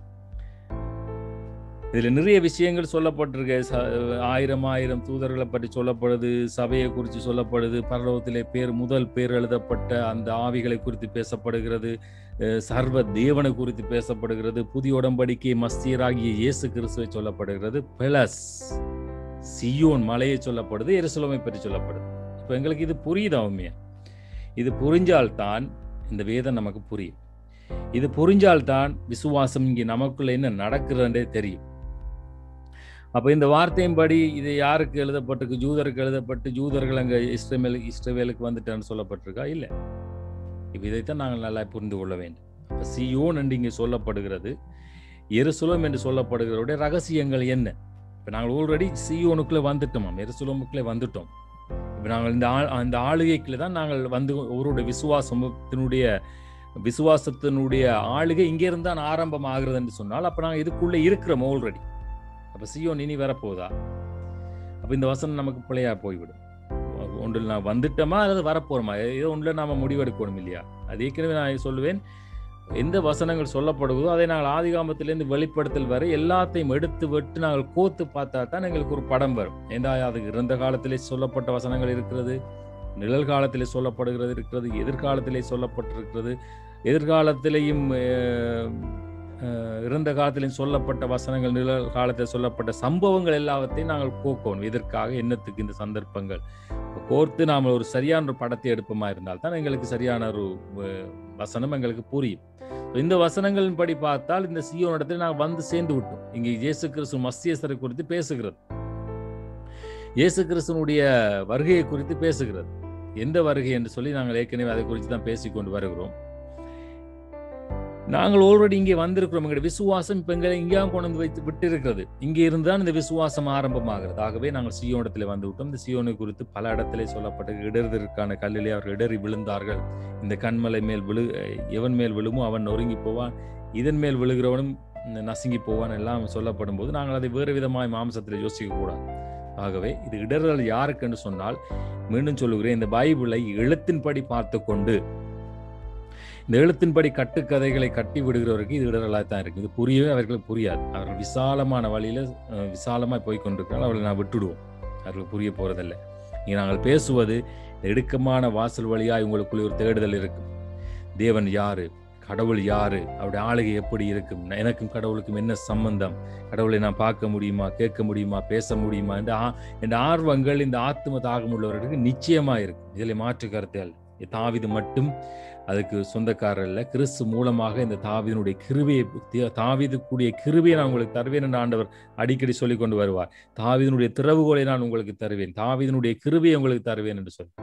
இதுல நிறைய விஷயங்கள் சொல்லப்பட்டிருக்கு ச- ஆயிரம் ஆயிரம் தூதர்களை பற்றி சொல்லப்படுது சபையை குறித்து சொல்லப்படுது பரலோகத்திலே பேர் முதல் பேர் எழுதப்பட்ட அந்த ஆவிகளை குறித்து பேசப்படுகிறது அஹ் சர்வ தேவனை குறித்து பேசப்படுகிறது புதிய உடன்படிக்கை மஸ்தியராகிய இயேசு கிறிஸ்துவை சொல்லப்படுகிறது பிளஸ் சியோன் மலையை சொல்லப்படுது எருசலேமை பற்றி சொல்லப்படுது இப்போ எங்களுக்கு இது புரியுதா உண்மையா இது புரிஞ்சால்தான் இந்த வேதம் நமக்கு புரியும் இது புரிஞ்சால்தான் விசுவாசம் இங்கே நமக்குள்ள என்ன நடக்குதுன்றே தெரியும் அப்ப இந்த வார்த்தையின்படி இது யாருக்கு எழுதப்பட்டிருக்கு ஜூதருக்கு எழுதப்பட்டு ஜூதர்கள் அங்க இஸ்ரேல் இஸ்ரேவேலுக்கு வந்துட்டான்னு சொல்லப்பட்டிருக்கா இல்ல இப்ப இதைத்தான் நாங்கள் நல்லா புரிந்து கொள்ள வேண்டும் அப்ப சியோன் என்று இங்கே சொல்லப்படுகிறது எருசலேம் என்று சொல்லப்படுகிறவருடைய ரகசியங்கள் என்ன இப்ப நாங்கள் ஆல்ரெடி சியோனுக்குள்ள வந்துட்டோமாம் எருசலேமுக்குள்ளே வந்துட்டோம் இப்ப நாங்கள் இந்த ஆள் அந்த ஆளுகைக்குள்ள தான் நாங்கள் வந்து ஒருவருடைய விசுவாசத்தினுடைய விசுவாசத்தினுடைய ஆளுகை இங்கே இருந்தான் ஆரம்பம் ஆகுறது என்று சொன்னால் அப்ப நாங்கள் இதுக்குள்ள இருக்கிறோம் ஆல்ரெடி அப்ப சியோன் இனி வரப்போதா அப்ப இந்த வசனம் நமக்கு பிழையா போய்விடும் ஒன்றில் நான் வந்துட்டோமா அல்லது வரப்போறோமா ஏதோ ஒன்றில் நாம முடிவெடுக்கணும் இல்லையா அது ஏற்கனவே நான் சொல்லுவேன் எந்த வசனங்கள் சொல்லப்படுவதோ அதை நாங்கள் ஆதிகாமத்திலிருந்து வெளிப்படுத்தல் வரை எல்லாத்தையும் எடுத்து விட்டு நாங்கள் கோத்து பார்த்தா தான் எங்களுக்கு ஒரு படம் வரும் ஏண்டா அதுக்கு இறந்த காலத்திலே சொல்லப்பட்ட வசனங்கள் இருக்கிறது நிழல்காலத்திலே சொல்லப்படுகிறது இருக்கிறது எதிர்காலத்திலே சொல்லப்பட்டிருக்கிறது எதிர்காலத்திலேயும் அஹ், அஹ், இறந்த காலத்திலேயும் சொல்லப்பட்ட வசனங்கள் நிழல் காலத்தில் சொல்லப்பட்ட சம்பவங்கள் எல்லாவற்றையும் நாங்கள் கோக்கணும் எதற்காக என்னத்துக்கு இந்த சந்தர்ப்பங்கள் கோர்த்து நாம் ஒரு சரியான ஒரு படத்தை எடுப்போமா இருந்தால் தான் எங்களுக்கு சரியான ஒரு அஹ், வசனம் எங்களுக்கு புரியும் இந்த வசனங்களின் படி பார்த்தால் இந்த சியோன் இடத்துல நாங்கள் வந்து சேர்ந்து விட்டோம் இங்கே இயேசு கிறிஸ்து மஸ்தியஸ்தரை குறித்து பேசுகிறது இயேசு கிறிஸ்துனுடைய வருகையை குறித்து பேசுகிறது எந்த வருகை என்று சொல்லி நாங்கள் ஏற்கனவே அதை குறித்து தான் பேசிக்கொண்டு வருகிறோம் நாங்கள் ஆல்ரெடி இங்கே வந்திருக்கிறோம் எங்களுடைய விசுவாசம் இப்ப எங்களை இங்கேயும் கொண்டு வந்து வைத்து விட்டு இருக்கிறது இங்கே இருந்தால் இந்த விசுவாசம் ஆரம்பமாகிறது ஆகவே நாங்கள் சியோனிடத்தில் வந்து விட்டோம் இந்த சியோனை குறித்து பல இடத்திலே சொல்லப்பட்ட இடறுதற்கான கல்லிலே அவர்கள் இடறி விழுந்தார்கள் இந்த கண்மலை மேல் விழு எவன் மேல் விழுமோ அவன் நொறுங்கி போவான் இதன் மேல் விழுகிறவனும் நசுங்கி போவான் எல்லாம் சொல்லப்படும் போது நாங்கள் அதை வேறு விதமாய் மாம்சத்தில் யோசிக்க கூடாது ஆகவே இது இடர்கள் யாருக்கு என்று சொன்னால் மீண்டும் சொல்லுகிறேன் இந்த பைபிளை எழுத்தின்படி பார்த்து கொண்டு இந்த எழுத்தின்படி கட்டுக்கதைகளை கட்டி விடுகிறவருக்கு இது இடரலாக தான் இருக்கு இது புரியவே அவர்களுக்கு புரியாது அவர்கள் விசாலமான வழியில அஹ், விசாலமாய் போய் கொண்டிருக்கிறார்கள் அவர்களை நான் விட்டுடுவோம் அவர்களுக்கு புரிய போறதில்லை இங்கே நாங்கள் பேசுவது இந்த இடுக்கமான வாசல் வழியாய் உங்களுக்குள்ளே ஒரு தேடுதல் இருக்கும் தேவன் யாரு கடவுள் யாரு அவருடைய ஆளுகை எப்படி இருக்கும் எனக்கும் கடவுளுக்கும் என்ன சம்பந்தம் கடவுளை நான் பார்க்க முடியுமா கேட்க முடியுமா பேச முடியுமா இந்த ஆ- இந்த ஆர்வங்கள் இந்த ஆத்ம தாகம் உள்ளவர்களுக்கு நிச்சயமா இருக்கும் இதில் மாற்று கருத்தே அல்ல தாவிது மட்டும் அதுக்கு சொந்தக்காரர் அல்ல கிறிஸ்து மூலமாக இந்த தாவிதனுடைய கிருபையை தி- தாவீதுக்குரிய கிருபையை நான் உங்களுக்கு தருவேன் என்று ஆண்டவர் அடிக்கடி சொல்லிக் கொண்டு வருவார் தாவீதினுடைய திறவுகோலை நான் உங்களுக்கு தருவேன் தாவீதினுடைய கிருபையை உங்களுக்கு தருவேன் என்று சொல்லி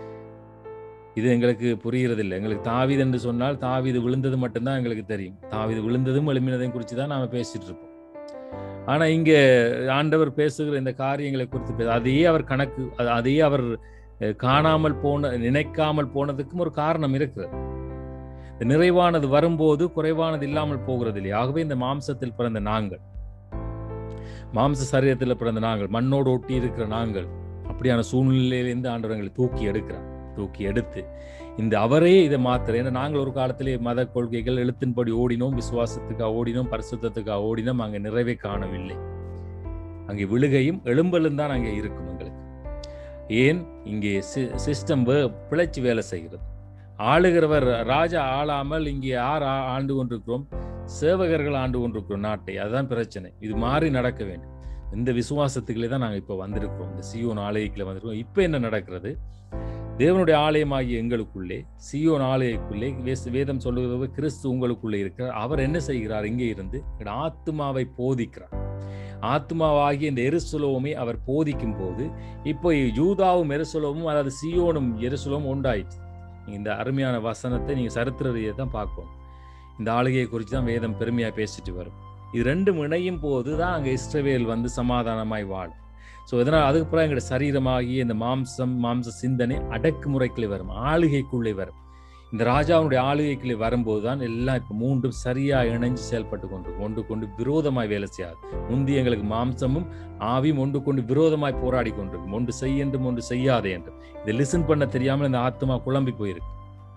இது எங்களுக்கு புரியறதில்லை எங்களுக்கு தாவீது என்று சொன்னால் தாவீது விழுந்தது மட்டும்தான் எங்களுக்கு தெரியும் தாவீது விழுந்ததும் எழுப்பினதையும் குறித்து தான் நாம பேசிட்டு இருப்போம் ஆனா இங்க ஆண்டவர் பேசுகிற இந்த காரியங்களை குறித்து பேச அதையே அவர் கணக்கு அது- அதையே அவர் அஹ், காணாமல் போன நினைக்காமல் போனதுக்கும் ஒரு காரணம் இருக்கிறது இந்த நிறைவானது வரும்போது குறைவானது இல்லாமல் போகிறது இல்லையா ஆகவே இந்த மாம்சத்தில் பிறந்த நாங்கள் மாம்ச சரீரத்தில் பிறந்த நாங்கள் மண்ணோடு ஒட்டி இருக்கிற நாங்கள் அப்படியான சூழ்நிலையிலிருந்து ஆண்டவர் எங்களை தூக்கி எடுக்கிறார் தூக்கி எடுத்து இந்த அவரே இதை மாத்துற ஏன்னா நாங்கள் ஒரு காலத்திலே மத கொள்கைகள் எழுத்தின்படி ஓடினோம் விசுவாசத்துக்காக ஓடினோம் பரிசுத்தத்துக்காக ஓடினோம் அங்கே நிறைவே காணவில்லை அங்கே விழுகையும் எழும்பலும் தான் அங்கே இருக்கும் எங்களுக்கு ஏன் இங்கே சிஸ்டம் பிழைச்சு வேலை செய்கிறது ஆளுகிறவர் ராஜா ஆளாமல் இங்கே யார் ஆ- ஆண்டு கொண்டிருக்கிறோம் சேவகர்கள் ஆண்டு கொண்டிருக்கிறோம் நாட்டை அதுதான் பிரச்சனை இது மாறி நடக்க வேண்டும் இந்த விசுவாசத்துக்குள்ளே தான் நாங்கள் இப்போ வந்திருக்கிறோம் இந்த சியோன் ஆலயக்குள்ள வந்திருக்கோம் இப்போ என்ன நடக்கிறது தேவனுடைய ஆலயமாகிய எங்களுக்குள்ளே சியோன் ஆலயக்குள்ளே வேஸ்- வேதம் சொல்லுகிறது கிறிஸ்து உங்களுக்குள்ளே இருக்கிறார் அவர் என்ன செய்கிறார் இங்கே இருந்து எங்களோட ஆத்மாவை போதிக்கிறார் ஆத்மாவாகிய இந்த எருசலோமை அவர் போதிக்கும் போது இப்போ யூதாவும் எருசலோமும் அதாவது சியோனும் எருசலோமும் உண்டாயிற்று நீங்க இந்த அருமையான வசனத்தை நீங்க சரித்திர ரீதியா தான் பார்க்கணும் இந்த ஆளுகையை குறித்து தான் வேதம் பெருமையா பேசிட்டு வரும் இது ரெண்டும் இணையும் போது தான் அங்க இஸ்ரவேல் வந்து சமாதானமாய் வாழும் ஸோ இதனால் அதுக்கப்புறம் எங்களோட சரீரமாகிய இந்த மாம்சம் மாம்ச சிந்தனை அடக்குமுறைக்குள்ளே வரும் ஆளுகைக்குள்ளே வரும் இந்த ராஜாவுடைய ஆளுகைக்குள்ளே வரும்போது தான் எல்லாம் இப்போ மூன்றும் சரியா இணைஞ்சு செயல்பட்டு கொண்டு ஒன்று கொண்டு விரோதமாய் வேலை செய்யாது முந்தி எங்களுக்கு மாம்சமும் ஆவியும் ஒன்று கொண்டு விரோதமாய் போராடி கொண்டிருக்கும் ஒன்று செய் என்றும் ஒன்று செய்யாதே என்றும் இதை லிசன் பண்ண தெரியாமல் இந்த ஆத்மா குழம்பி போயிருக்கு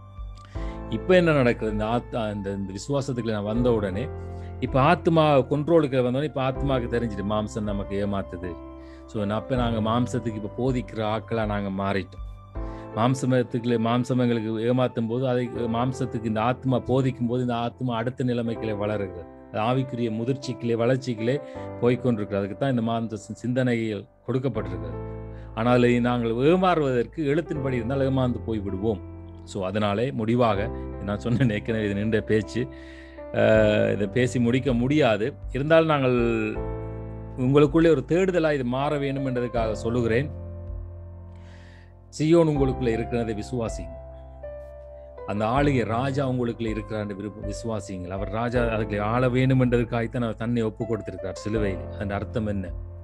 இப்போ என்ன நடக்குது இந்த ஆத்மா இந்த இந்த விசுவாசத்துக்குள்ள நான் வந்த உடனே இப்போ ஆத்மா கொண்ட்ரோலுக்கு வந்தோடனே இப்போ ஆத்மாவுக்கு தெரிஞ்சுட்டு மாம்சம் நமக்கு ஏமாத்துது ஸோ அப்போ நாங்கள் மாம்சத்துக்கு இப்போ போதிக்கிற ஆட்களாக நாங்கள் மாறிட்டோம் மாம்சமத்துக்குள்ளே மாம்சம் எங்களுக்கு ஏமாத்தும் போது அதை மாம்சத்துக்கு இந்த ஆத்மா போதிக்கும் போது இந்த ஆத்மா அடுத்த நிலைமைக்குள்ளே வளருகிறது அது ஆவிக்குரிய முதிர்ச்சிக்கிலே வளர்ச்சிக்கிலே போய்கொண்டிருக்கிறது அதுக்கு தான் இந்த மாம்ச சி- சிந்தனைகள் கொடுக்கப்பட்டிருக்கிறது ஆனால் அதை நாங்கள் ஏமாறுவதற்கு எழுத்தின்படி இருந்தால் ஏமாந்து போய் விடுவோம் ஸோ அதனாலே முடிவாக நான் சொன்ன ஏற்கனவே இது நின்ற பேச்சு அஹ், இதை பேசி முடிக்க முடியாது இருந்தாலும் நாங்கள் உங்களுக்குள்ளே ஒரு தேடுதலாக இது மாற வேண்டும் என்றதுக்காக சொல்லுகிறேன் சியோன் உங்களுக்குள்ள இருக்கிறதை விசுவாசிங்க அந்த ஆளுகை ராஜா உங்களுக்குள்ள இருக்கிறார் விருப்ப விசுவாசிங்கள் அவர் ராஜா அதுக்கு ஆள வேண்டும் என்றதுக்காகத்தான் அவர் தன்னை ஒப்பு கொடுத்திருக்கிறார் சிலுவையில் அதன் அர்த்தம் என்ன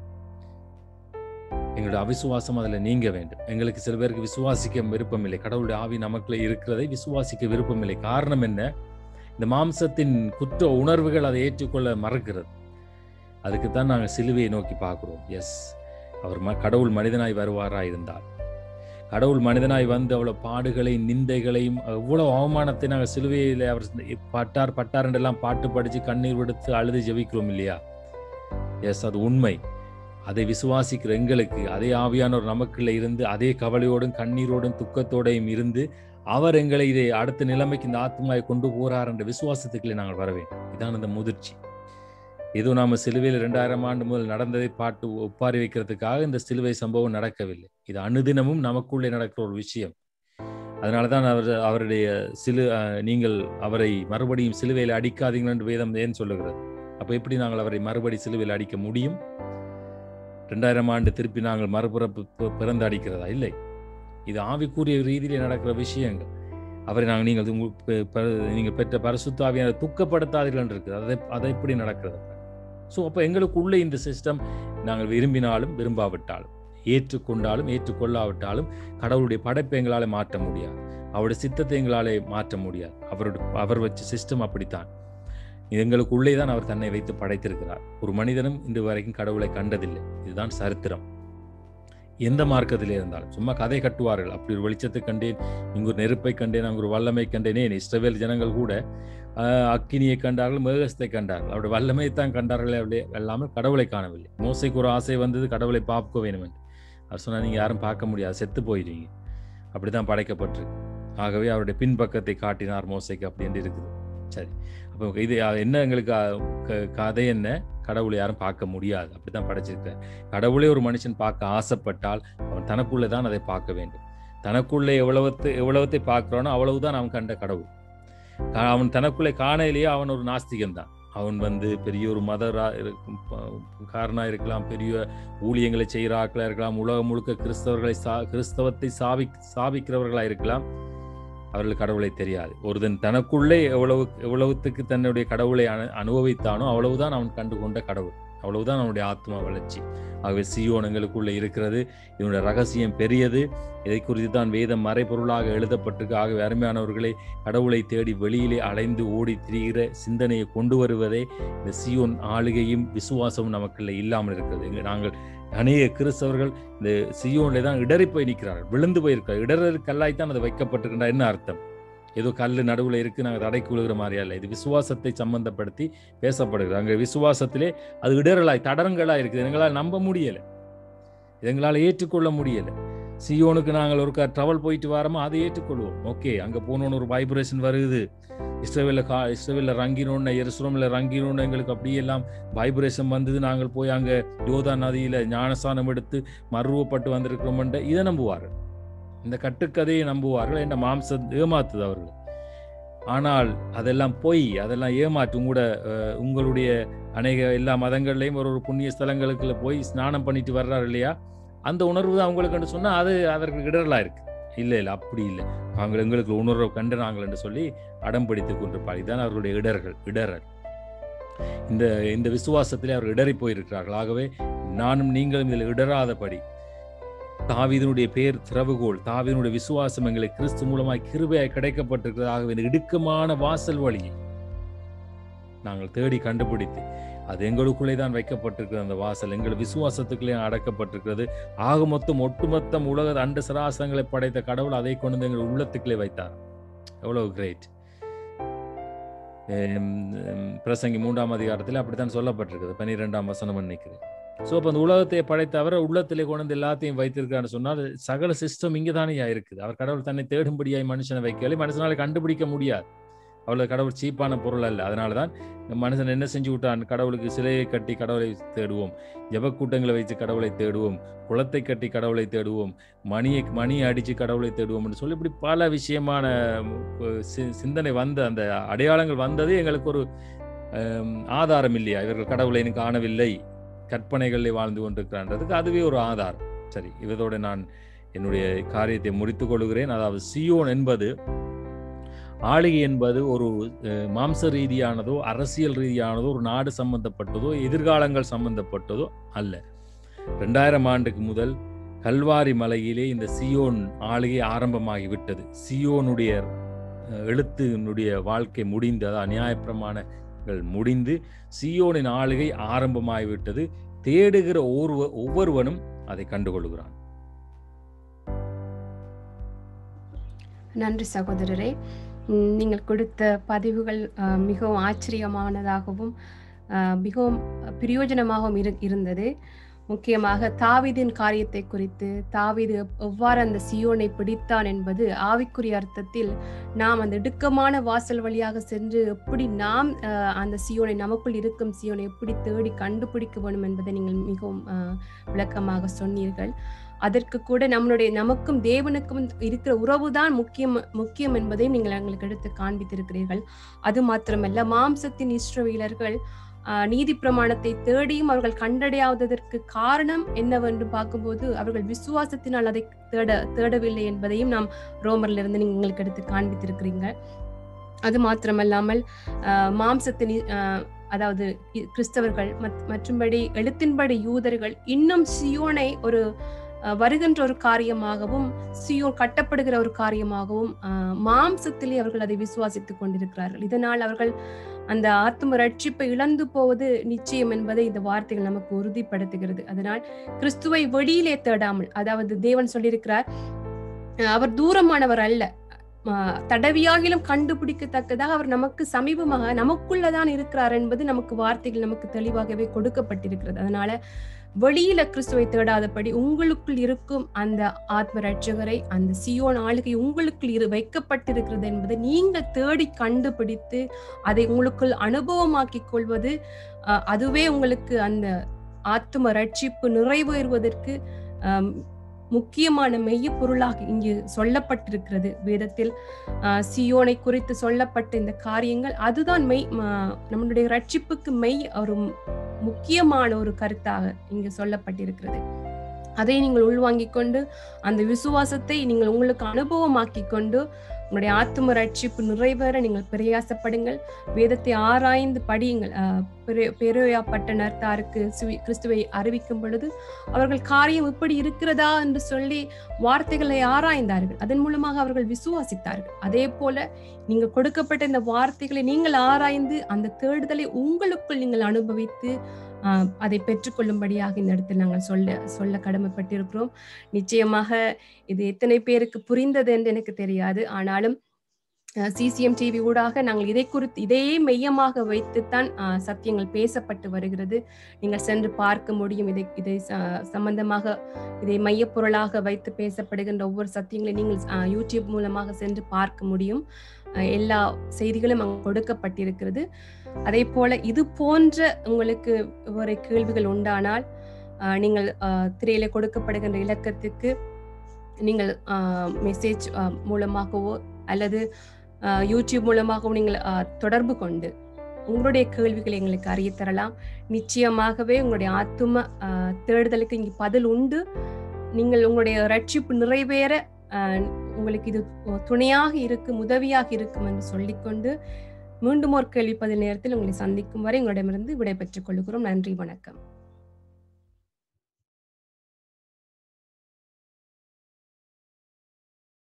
எங்களுடைய அவிசுவாசம் அதில் நீங்க வேண்டும் எங்களுக்கு சில பேருக்கு விசுவாசிக்க விருப்பம் இல்லை கடவுளுடைய ஆவி நமக்குள்ள இருக்கிறதை விசுவாசிக்க விருப்பம் இல்லை காரணம் என்ன இந்த மாம்சத்தின் குற்ற உணர்வுகள் அதை ஏற்றுக்கொள்ள மறக்கிறது அதுக்கு தான் நாங்கள் சிலுவையை நோக்கி பார்க்கிறோம் எஸ் அவர் ம கடவுள் மனிதனாய் வருவாரா இருந்தார் கடவுள் மனிதனாய் வந்து அவ்வளவு பாடுகளையும் நிந்தைகளையும் எவ்வளவு அவமானத்தை நாங்கள் சிலுவையில் அவர் பட்டார் பட்டார் என்றெல்லாம் பாட்டு படித்து கண்ணீர் விடுத்து அழுது ஜெபிக்கிறோம் இல்லையா எஸ் அது உண்மை அதை விசுவாசிக்கிற எங்களுக்கு அதே ஆவியானவர் நமக்குள்ள இருந்து அதே கவலையோடும் கண்ணீரோடும் துக்கத்தோடையும் இருந்து அவர் எங்களை இதை அடுத்த நிலைமைக்கு இந்த ஆத்மாவை கொண்டு போறார் என்ற விசுவாசத்துக்குள்ளே நாங்கள் வர வேண்டும் இதான் இந்த முதிர்ச்சி ஏதோ நாம சிலுவையில் ரெண்டாயிரம் ஆண்டு முதல் நடந்ததை பாட்டு ஒப்பாரி வைக்கிறதுக்காக இந்த சிலுவை சம்பவம் நடக்கவில்லை இது அனுதினமும் நமக்குள்ளே நடக்கிற ஒரு விஷயம் அதனால தான் அவர் அவருடைய சிலு அஹ், நீங்கள் அவரை மறுபடியும் சிலுவையில் அடிக்காதீங்கள் என்று வேதம் ஏன் சொல்லுகிறது அப்போ எப்படி நாங்கள் அவரை மறுபடி சிலுவையில் அடிக்க முடியும் ரெண்டாயிரம் ஆண்டு திருப்பி நாங்கள் மறுபிறப்பு பி- பிறந்து அடிக்கிறதா இல்லை இது ஆவிக்குரிய ரீதியிலே நடக்கிற விஷயங்கள் அவரை நாங்கள் நீங்கள் உங்க பெ- பெ- நீங்கள் பெற்ற பரிசுத்தாவியான துக்கப்படுத்தாதீர்கள் என்று இருக்குது அதை அதை எப்படி நடக்கிறது ஸோ அப்போ எங்களுக்குள்ளே இந்த சிஸ்டம் நாங்கள் விரும்பினாலும் விரும்பாவிட்டாலும் ஏற்றுக்கொண்டாலும் ஏற்றுக்கொள்ளாவிட்டாலும் கடவுளுடைய படைப்பை எங்களால் மாற்ற முடியாது அவருடைய சித்தத்தை எங்களாலே மாற்ற முடியாது அவருடைய அவர் வச்ச சிஸ்டம் அப்படித்தான் எங்களுக்குள்ளே தான் அவர் தன்னை வைத்து படைத்திருக்கிறார் ஒரு மனிதனும் இன்று வரைக்கும் கடவுளை கண்டதில்லை இதுதான் சரித்திரம் எந்த மார்க்கத்திலே இருந்தாலும் சும்மா கதை கட்டுவார்கள் அப்படி ஒரு வெளிச்சத்தை கண்டேன் இங்கு ஒரு நெருப்பை கண்டேன் அங்கு ஒரு வல்லமை கண்டேனே இஸ்ரவேல் ஜனங்கள் கூட ஆஹ், அக்கினியை கண்டார்கள் மேகஸ்தை கண்டார்கள் அவருடைய வல்லமை தான் கண்டார்களே அப்படியே அல்லாமல் கடவுளை காணவில்லை மோசைக்கு ஒரு ஆசை வந்தது கடவுளை பார்க்க வேண்டும் என்று அவர் சொன்னா நீங்க யாரும் பார்க்க முடியாது செத்து போயிடுவீங்க அப்படிதான் படைக்கப்பட்டிருக்கு ஆகவே அவருடைய பின்பக்கத்தை காட்டினார் மோசைக்கு அப்படி என்று இருக்குது சரி அப்போ இது என்ன எங்களுக்கு அஹ், க- கதை என்ன கடவுளை யாரும் பார்க்க முடியாது அப்படித்தான் படைச்சிருக்கார் கடவுளே ஒரு மனுஷன் பார்க்க ஆசைப்பட்டால் அவன் தனக்குள்ளே தான் அதை பார்க்க வேண்டும் தனக்குள்ளே எவ்வளவுத்து எவ்வளவுத்தை பார்க்கிறானோ அவ்வளவுதான் அவன் கண்ட கடவுள் கா- அவன் தனக்குள்ளே காணையிலேயே அவன் ஒரு நாஸ்திகன் தான் அவன் வந்து பெரிய ஒரு மதரா இருக்கும் காரணா இருக்கலாம் பெரிய ஊழியங்களை செய்கிற ஆட்களா இருக்கலாம் உலகம் முழுக்க கிறிஸ்தவர்களை சா கிறிஸ்தவத்தை சாவி சாவிக்கிறவர்களா இருக்கலாம் அவர்களுக்கு கடவுளை தெரியாது ஒருதன் தனக்குள்ளே எவ்வளவு எவ்வளவுத்துக்கு தன்னுடைய கடவுளை அனு அனுபவித்தானோ அவ்வளவுதான் அவன் கண்டு கொண்ட கடவுள் அவ்வளவுதான் அவனுடைய ஆத்மா வளர்ச்சி ஆகவே சியோன் எங்களுக்குள்ள இருக்கிறது இதனுடைய ரகசியம் பெரியது இதை குறித்து தான் வேதம் மறைபொருளாக எழுதப்பட்டிருக்கு ஆகவே அருமையானவர்களை கடவுளை தேடி வெளியிலே அலைந்து ஓடி திரிகிற சிந்தனையை கொண்டு வருவதே இந்த சியோன் ஆளுகையும் விசுவாசமும் நமக்குள்ள இல்லாமல் இருக்கிறது இங்க நாங்கள் அநேக கிறிஸ்தவர்கள் இந்த சியோனிலே தான் இடறி போய் நிற்கிறார்கள் விழுந்து போயிருக்கிறார் இடறல் கல்லாய்த்தான் அது வைக்கப்பட்டிருக்கின்ற என்ன அர்த்தம் ஏதோ கல் நடுவில் இருக்கு நாங்கள் தடைக்கு விழுகிற மாதிரியா இல்லை இது விசுவாசத்தை சம்பந்தப்படுத்தி பேசப்படுகிறது அங்கே விசுவாசத்திலே அது இடரலாய் தடங்களாய் இருக்குது எங்களால் நம்ப முடியலை இது எங்களால் ஏற்றுக்கொள்ள முடியலை சியோனுக்கு நாங்கள் ஒரு ட்ராவல் போயிட்டு வரோமோ அதை ஏற்றுக்கொள்வோம் ஓகே அங்கே போனோன்னு ஒரு வைப்ரேஷன் வருது இஸ்ரேவேல கா இஸ்ரேவேல ரங்கினோன்னு எருசலேமில் ரங்கினோன்னு எங்களுக்கு அப்படியே எல்லாம் வைப்ரேஷன் வந்தது நாங்கள் போய் அங்கே யோதா நதியில் ஞானஸ்தானம் எடுத்து மருவப்பட்டு வந்திருக்கிறோம்ன்ற இதை நம்புவார்கள் இந்த கட்டுக்கதையை நம்புவார்கள் என்ற மாம்சம் ஏமாத்துது அவர்கள் ஆனால் அதெல்லாம் பொய் அதெல்லாம் ஏமாற்று கூட உங்களுடைய அநேக எல்லா மதங்கள்லையும் ஒரு ஒரு புண்ணிய ஸ்தலங்களுக்குள்ள போய் ஸ்நானம் பண்ணிட்டு வர்றாரு இல்லையா அந்த உணர்வு தான் அவங்களுக்கு சொன்னா அது அதற்கு இடரலா இருக்கு இல்லை இல்லை அப்படி இல்லை நாங்கள் எங்களுக்கு உணர்வை கண்டு நாங்கள் என்று சொல்லி அடம் பிடித்து கொண்டிருப்பார் இதுதான் அவர்களுடைய இடர்கள் இடரல் இந்த இந்த விசுவாசத்திலே அவர் இடறி போயிருக்கிறார்கள் ஆகவே நானும் நீங்களும் இதில் இடராதபடி தாவீதனுடைய பேர் திறவுகோல் தாவீதனுடைய விசுவாசம் எங்களுக்கு கிறிஸ்து மூலமாய் கிருபையாய் கிடைக்கப்பட்டிருக்கிறதாகவே இந்த இடுக்கமான வாசல் வழியை நாங்கள் தேடி கண்டுபிடித்து அது எங்களுக்குள்ளே தான் வைக்கப்பட்டிருக்கிறது அந்த வாசல் எங்கள் விசுவாசத்துக்குள்ளே அடக்கப்பட்டிருக்கிறது ஆக மொத்தம் ஒட்டுமொத்தம் உலக அண்ட சராசங்களை படைத்த கடவுள் அதை கொண்டு வந்து எங்கள் உள்ளத்துக்குள்ளே வைத்தார் எவ்வளவு கிரேட் பிரசங்கி மூன்றாம் அதிகாரத்தில் அப்படித்தான் சொல்லப்பட்டிருக்குது பன்னிரெண்டாம் வசனம் நினைக்கிறேன் ஸோ அப்போ அந்த உலகத்தை படைத்தவர் உள்ளத்திலே கொண்டு வந்து எல்லாத்தையும் வைத்திருக்கான்னு சொன்னால் சகல சிஸ்டம் இங்கே தானே இருக்குது அவர் கடவுள் தன்னை தேடும்படியாய் மனுஷனை வைக்கல மனுஷனால கண்டுபிடிக்க முடியாது அவ்வளோ கடவுள் சீப்பான பொருள் அல்ல அதனால தான் மனுஷன் என்ன செஞ்சு விட்டான் கடவுளுக்கு சிலையை கட்டி கடவுளை தேடுவோம் ஜபக்கூட்டங்களை வைத்து கடவுளை தேடுவோம் குளத்தை கட்டி கடவுளை தேடுவோம் மணியை மணியை அடித்து கடவுளை தேடுவோம்னு சொல்லி இப்படி பல விஷயமான சிந்தனை வந்த அந்த அடையாளங்கள் வந்தது எங்களுக்கு ஒரு ஆதாரம் இல்லையா இவர்கள் கடவுளை எனக்கு காணவில்லை கற்பனைகளில் வாழ்ந்து கொண்டிருக்கிறான்றதுக்கு அதுவே ஒரு ஆதாரம் சரி இதோட நான் என்னுடைய காரியத்தை முடித்துக் கொள்கிறேன் அதாவது சியோன் என்பது ஆளுகை என்பது ஒரு மாம்ச ரீதியானதோ அரசியல் ரீதியானதோ ஒரு நாடு சம்பந்தப்பட்டதோ எதிர்காலங்கள் சம்பந்தப்பட்டதோ அல்ல ரெண்டாயிரம் ஆண்டுக்கு முதல் கல்வாரி மலையிலே இந்த சியோன் ஆளுகை ஆரம்பமாகிவிட்டது சியோனுடைய எழுத்தினுடைய வாழ்க்கை முடிந்து அதாவது நியாயப்பிரமாணங்கள் முடிந்து சியோனின் ஆளுகை ஆரம்பமாகிவிட்டது தேடுகிற ஒருவ ஒவ்வொருவனும் அதை கண்டுகொள்கிறான் நன்றி சகோதரரே நீங்கள் கொடுத்த பதிவுகள் மிகவும் ஆச்சரியமானதாகவும் மிகவும் பிரயோஜனமாகவும் இரு இருந்தது முக்கியமாக தாவிதின் காரியத்தை குறித்து தாவிது எவ்வாறு அந்த சியோனை பிடித்தான் என்பது ஆவிக்குரிய அர்த்தத்தில் நாம் அந்த இடுக்கமான வாசல் வழியாக சென்று எப்படி நாம் அந்த சியோனை நமக்குள் இருக்கும் சியோனை எப்படி தேடி கண்டுபிடிக்க வேண்டும் என்பதை நீங்கள் மிகவும் விளக்கமாக சொன்னீர்கள் அதற்கு கூட நம்மளுடைய நமக்கும் தேவனுக்கும் இருக்கிற உறவு தான் முக்கியம் முக்கியம் என்பதையும் நீங்கள் எங்களுக்கு எடுத்து காண்பித்திருக்கிறீர்கள் அது மாத்திரமல்ல மாம்சத்தின் இஸ்ரவேலர்கள் நீதி பிரமாணத்தை தேடியும் அவர்கள் கண்டடையாததற்கு காரணம் என்னவென்று பார்க்கும்போது அவர்கள் விசுவாசத்தினால் அதை தேட தேடவில்லை என்பதையும் நாம் ரோமர்ல இருந்து நீங்க எங்களுக்கு எடுத்து காண்பித்திருக்கிறீங்க அது மாத்திரமல்லாமல் மாம்சத்தின் அதாவது கிறிஸ்தவர்கள் மற்றும்படி எழுத்தின்படி யூதர்கள் இன்னும் சியோனை ஒரு வருகின்ற ஒரு காரியமாகவும் சியோன் கட்டப்படுகிற ஒரு காரியமாகவும் மாம்சத்திலே அவர்கள் அதை விசுவாசித்துக் கொண்டிருக்கிறார்கள் இதனால் அவர்கள் அந்த ஆத்ம ரட்சிப்பை இழந்து போவது நிச்சயம் என்பதை இந்த வார்த்தைகள் நமக்கு உறுதிப்படுத்துகிறது அதனால் கிறிஸ்துவை வெளியிலே தேடாமல் அதாவது தேவன் சொல்லியிருக்கிறார் அவர் தூரமானவர் அல்ல தடவியாகிலும் கண்டுபிடிக்கத்தக்கதாக அவர் நமக்கு சமீபமாக நமக்குள்ளதான் இருக்கிறார் என்பது நமக்கு வார்த்தைகள் நமக்கு தெளிவாகவே கொடுக்கப்பட்டிருக்கிறது அதனால வெளியில கிறிஸ்துவை தேடாதபடி உங்களுக்குள் இருக்கும் அந்த ஆத்ம ரட்சகரை அந்த சியோன் ஆளுகை உங்களுக்குள் இரு வைக்கப்பட்டிருக்கிறது என்பதை நீங்கள் தேடி கண்டுபிடித்து அதை உங்களுக்குள் அனுபவமாக்கிக் கொள்வது அஹ், அதுவே உங்களுக்கு அந்த ஆத்ம ரட்சிப்பு நிறைவேறுவதற்கு அஹ், முக்கியமான மெய்ய பொருளாக இங்கு சொல்லப்பட்டிருக்கிறது வேதத்தில் அஹ், சியோனை குறித்து சொல்லப்பட்ட இந்த காரியங்கள் அதுதான் மெய் ம- நம்மளுடைய ரட்சிப்புக்கு மெய் ஒரு முக்கியமான ஒரு கருத்தாக இங்கு சொல்லப்பட்டிருக்கிறது அதை நீங்கள் உள்வாங்கிக் கொண்டு அந்த விசுவாசத்தை நீங்கள் உங்களுக்கு அனுபவமாக்கிக் கொண்டு உங்களுடைய ஆத்தும ரட்சிப்பு நிறைவேற நீங்கள் பிரயாசப்படுங்கள் வேதத்தை ஆராய்ந்து படியுங்கள் அஹ், பெரு- பெரோயா பட்டணத்தாருக்கு சுவி- கிறிஸ்துவை அறிவிக்கும் பொழுது அவர்கள் காரியம் இப்படி இருக்கிறதா என்று சொல்லி வார்த்தைகளை ஆராய்ந்தார்கள் அதன் மூலமாக அவர்கள் விசுவாசித்தார்கள் அதே போல நீங்க கொடுக்கப்பட்ட இந்த வார்த்தைகளை நீங்கள் ஆராய்ந்து அந்த தேடுதலை உங்களுக்குள் நீங்கள் அனுபவித்து ஆஹ், அதை பெற்றுக்கொள்ளும்படியாக இந்த இடத்தில் நாங்கள் சொல்ல சொல்ல கடமைப்பட்டிருக்கிறோம் நிச்சயமாக இது எத்தனை பேருக்கு புரிந்தது என்று எனக்கு தெரியாது ஆனாலும் சிசிஎம் டிவி ஊடாக நாங்கள் இதை குறித்து இதையே மையமாக வைத்துத்தான் ஆஹ், சத்தியங்கள் பேசப்பட்டு வருகிறது நீங்கள் சென்று பார்க்க முடியும் இதை இதை ச- சம்பந்தமாக இதை மையப்பொருளாக வைத்து பேசப்படுகின்ற ஒவ்வொரு சத்தியங்களையும் நீங்கள் ஆஹ், யூடியூப் மூலமாக சென்று பார்க்க முடியும் ஆஹ், எல்லா செய்திகளும் அங்கு கொடுக்கப்பட்டிருக்கிறது அதே போல இது போன்ற உங்களுக்கு ஒரு கேள்விகள் உண்டானால் ஆஹ், நீங்கள் ஆஹ், திரையில கொடுக்கப்படுகின்ற இலக்கத்துக்கு நீங்கள் மெசேஜ் மூலமாகவோ அல்லது ஆஹ், யூடியூப் மூலமாகவோ நீங்கள் ஆஹ், தொடர்பு கொண்டு உங்களுடைய கேள்விகளை எங்களுக்கு அறியத் தரலாம் நிச்சயமாகவே உங்களுடைய ஆத்தும ஆஹ், தேடுதலுக்கு இங்கு பதில் உண்டு நீங்கள் உங்களுடைய ரட்சிப்பு நிறைவேற ஆஹ், உங்களுக்கு இது துணையாக இருக்கும் உதவியாக இருக்கும் என்று சொல்லிக்கொண்டு மீண்டும் ஒரு கேள்வி பதில் நேரத்தில் உங்களை சந்திக்கும் வரை உங்களிடமிருந்து விடைபெற்றுக் கொள்கிறோம் நன்றி வணக்கம்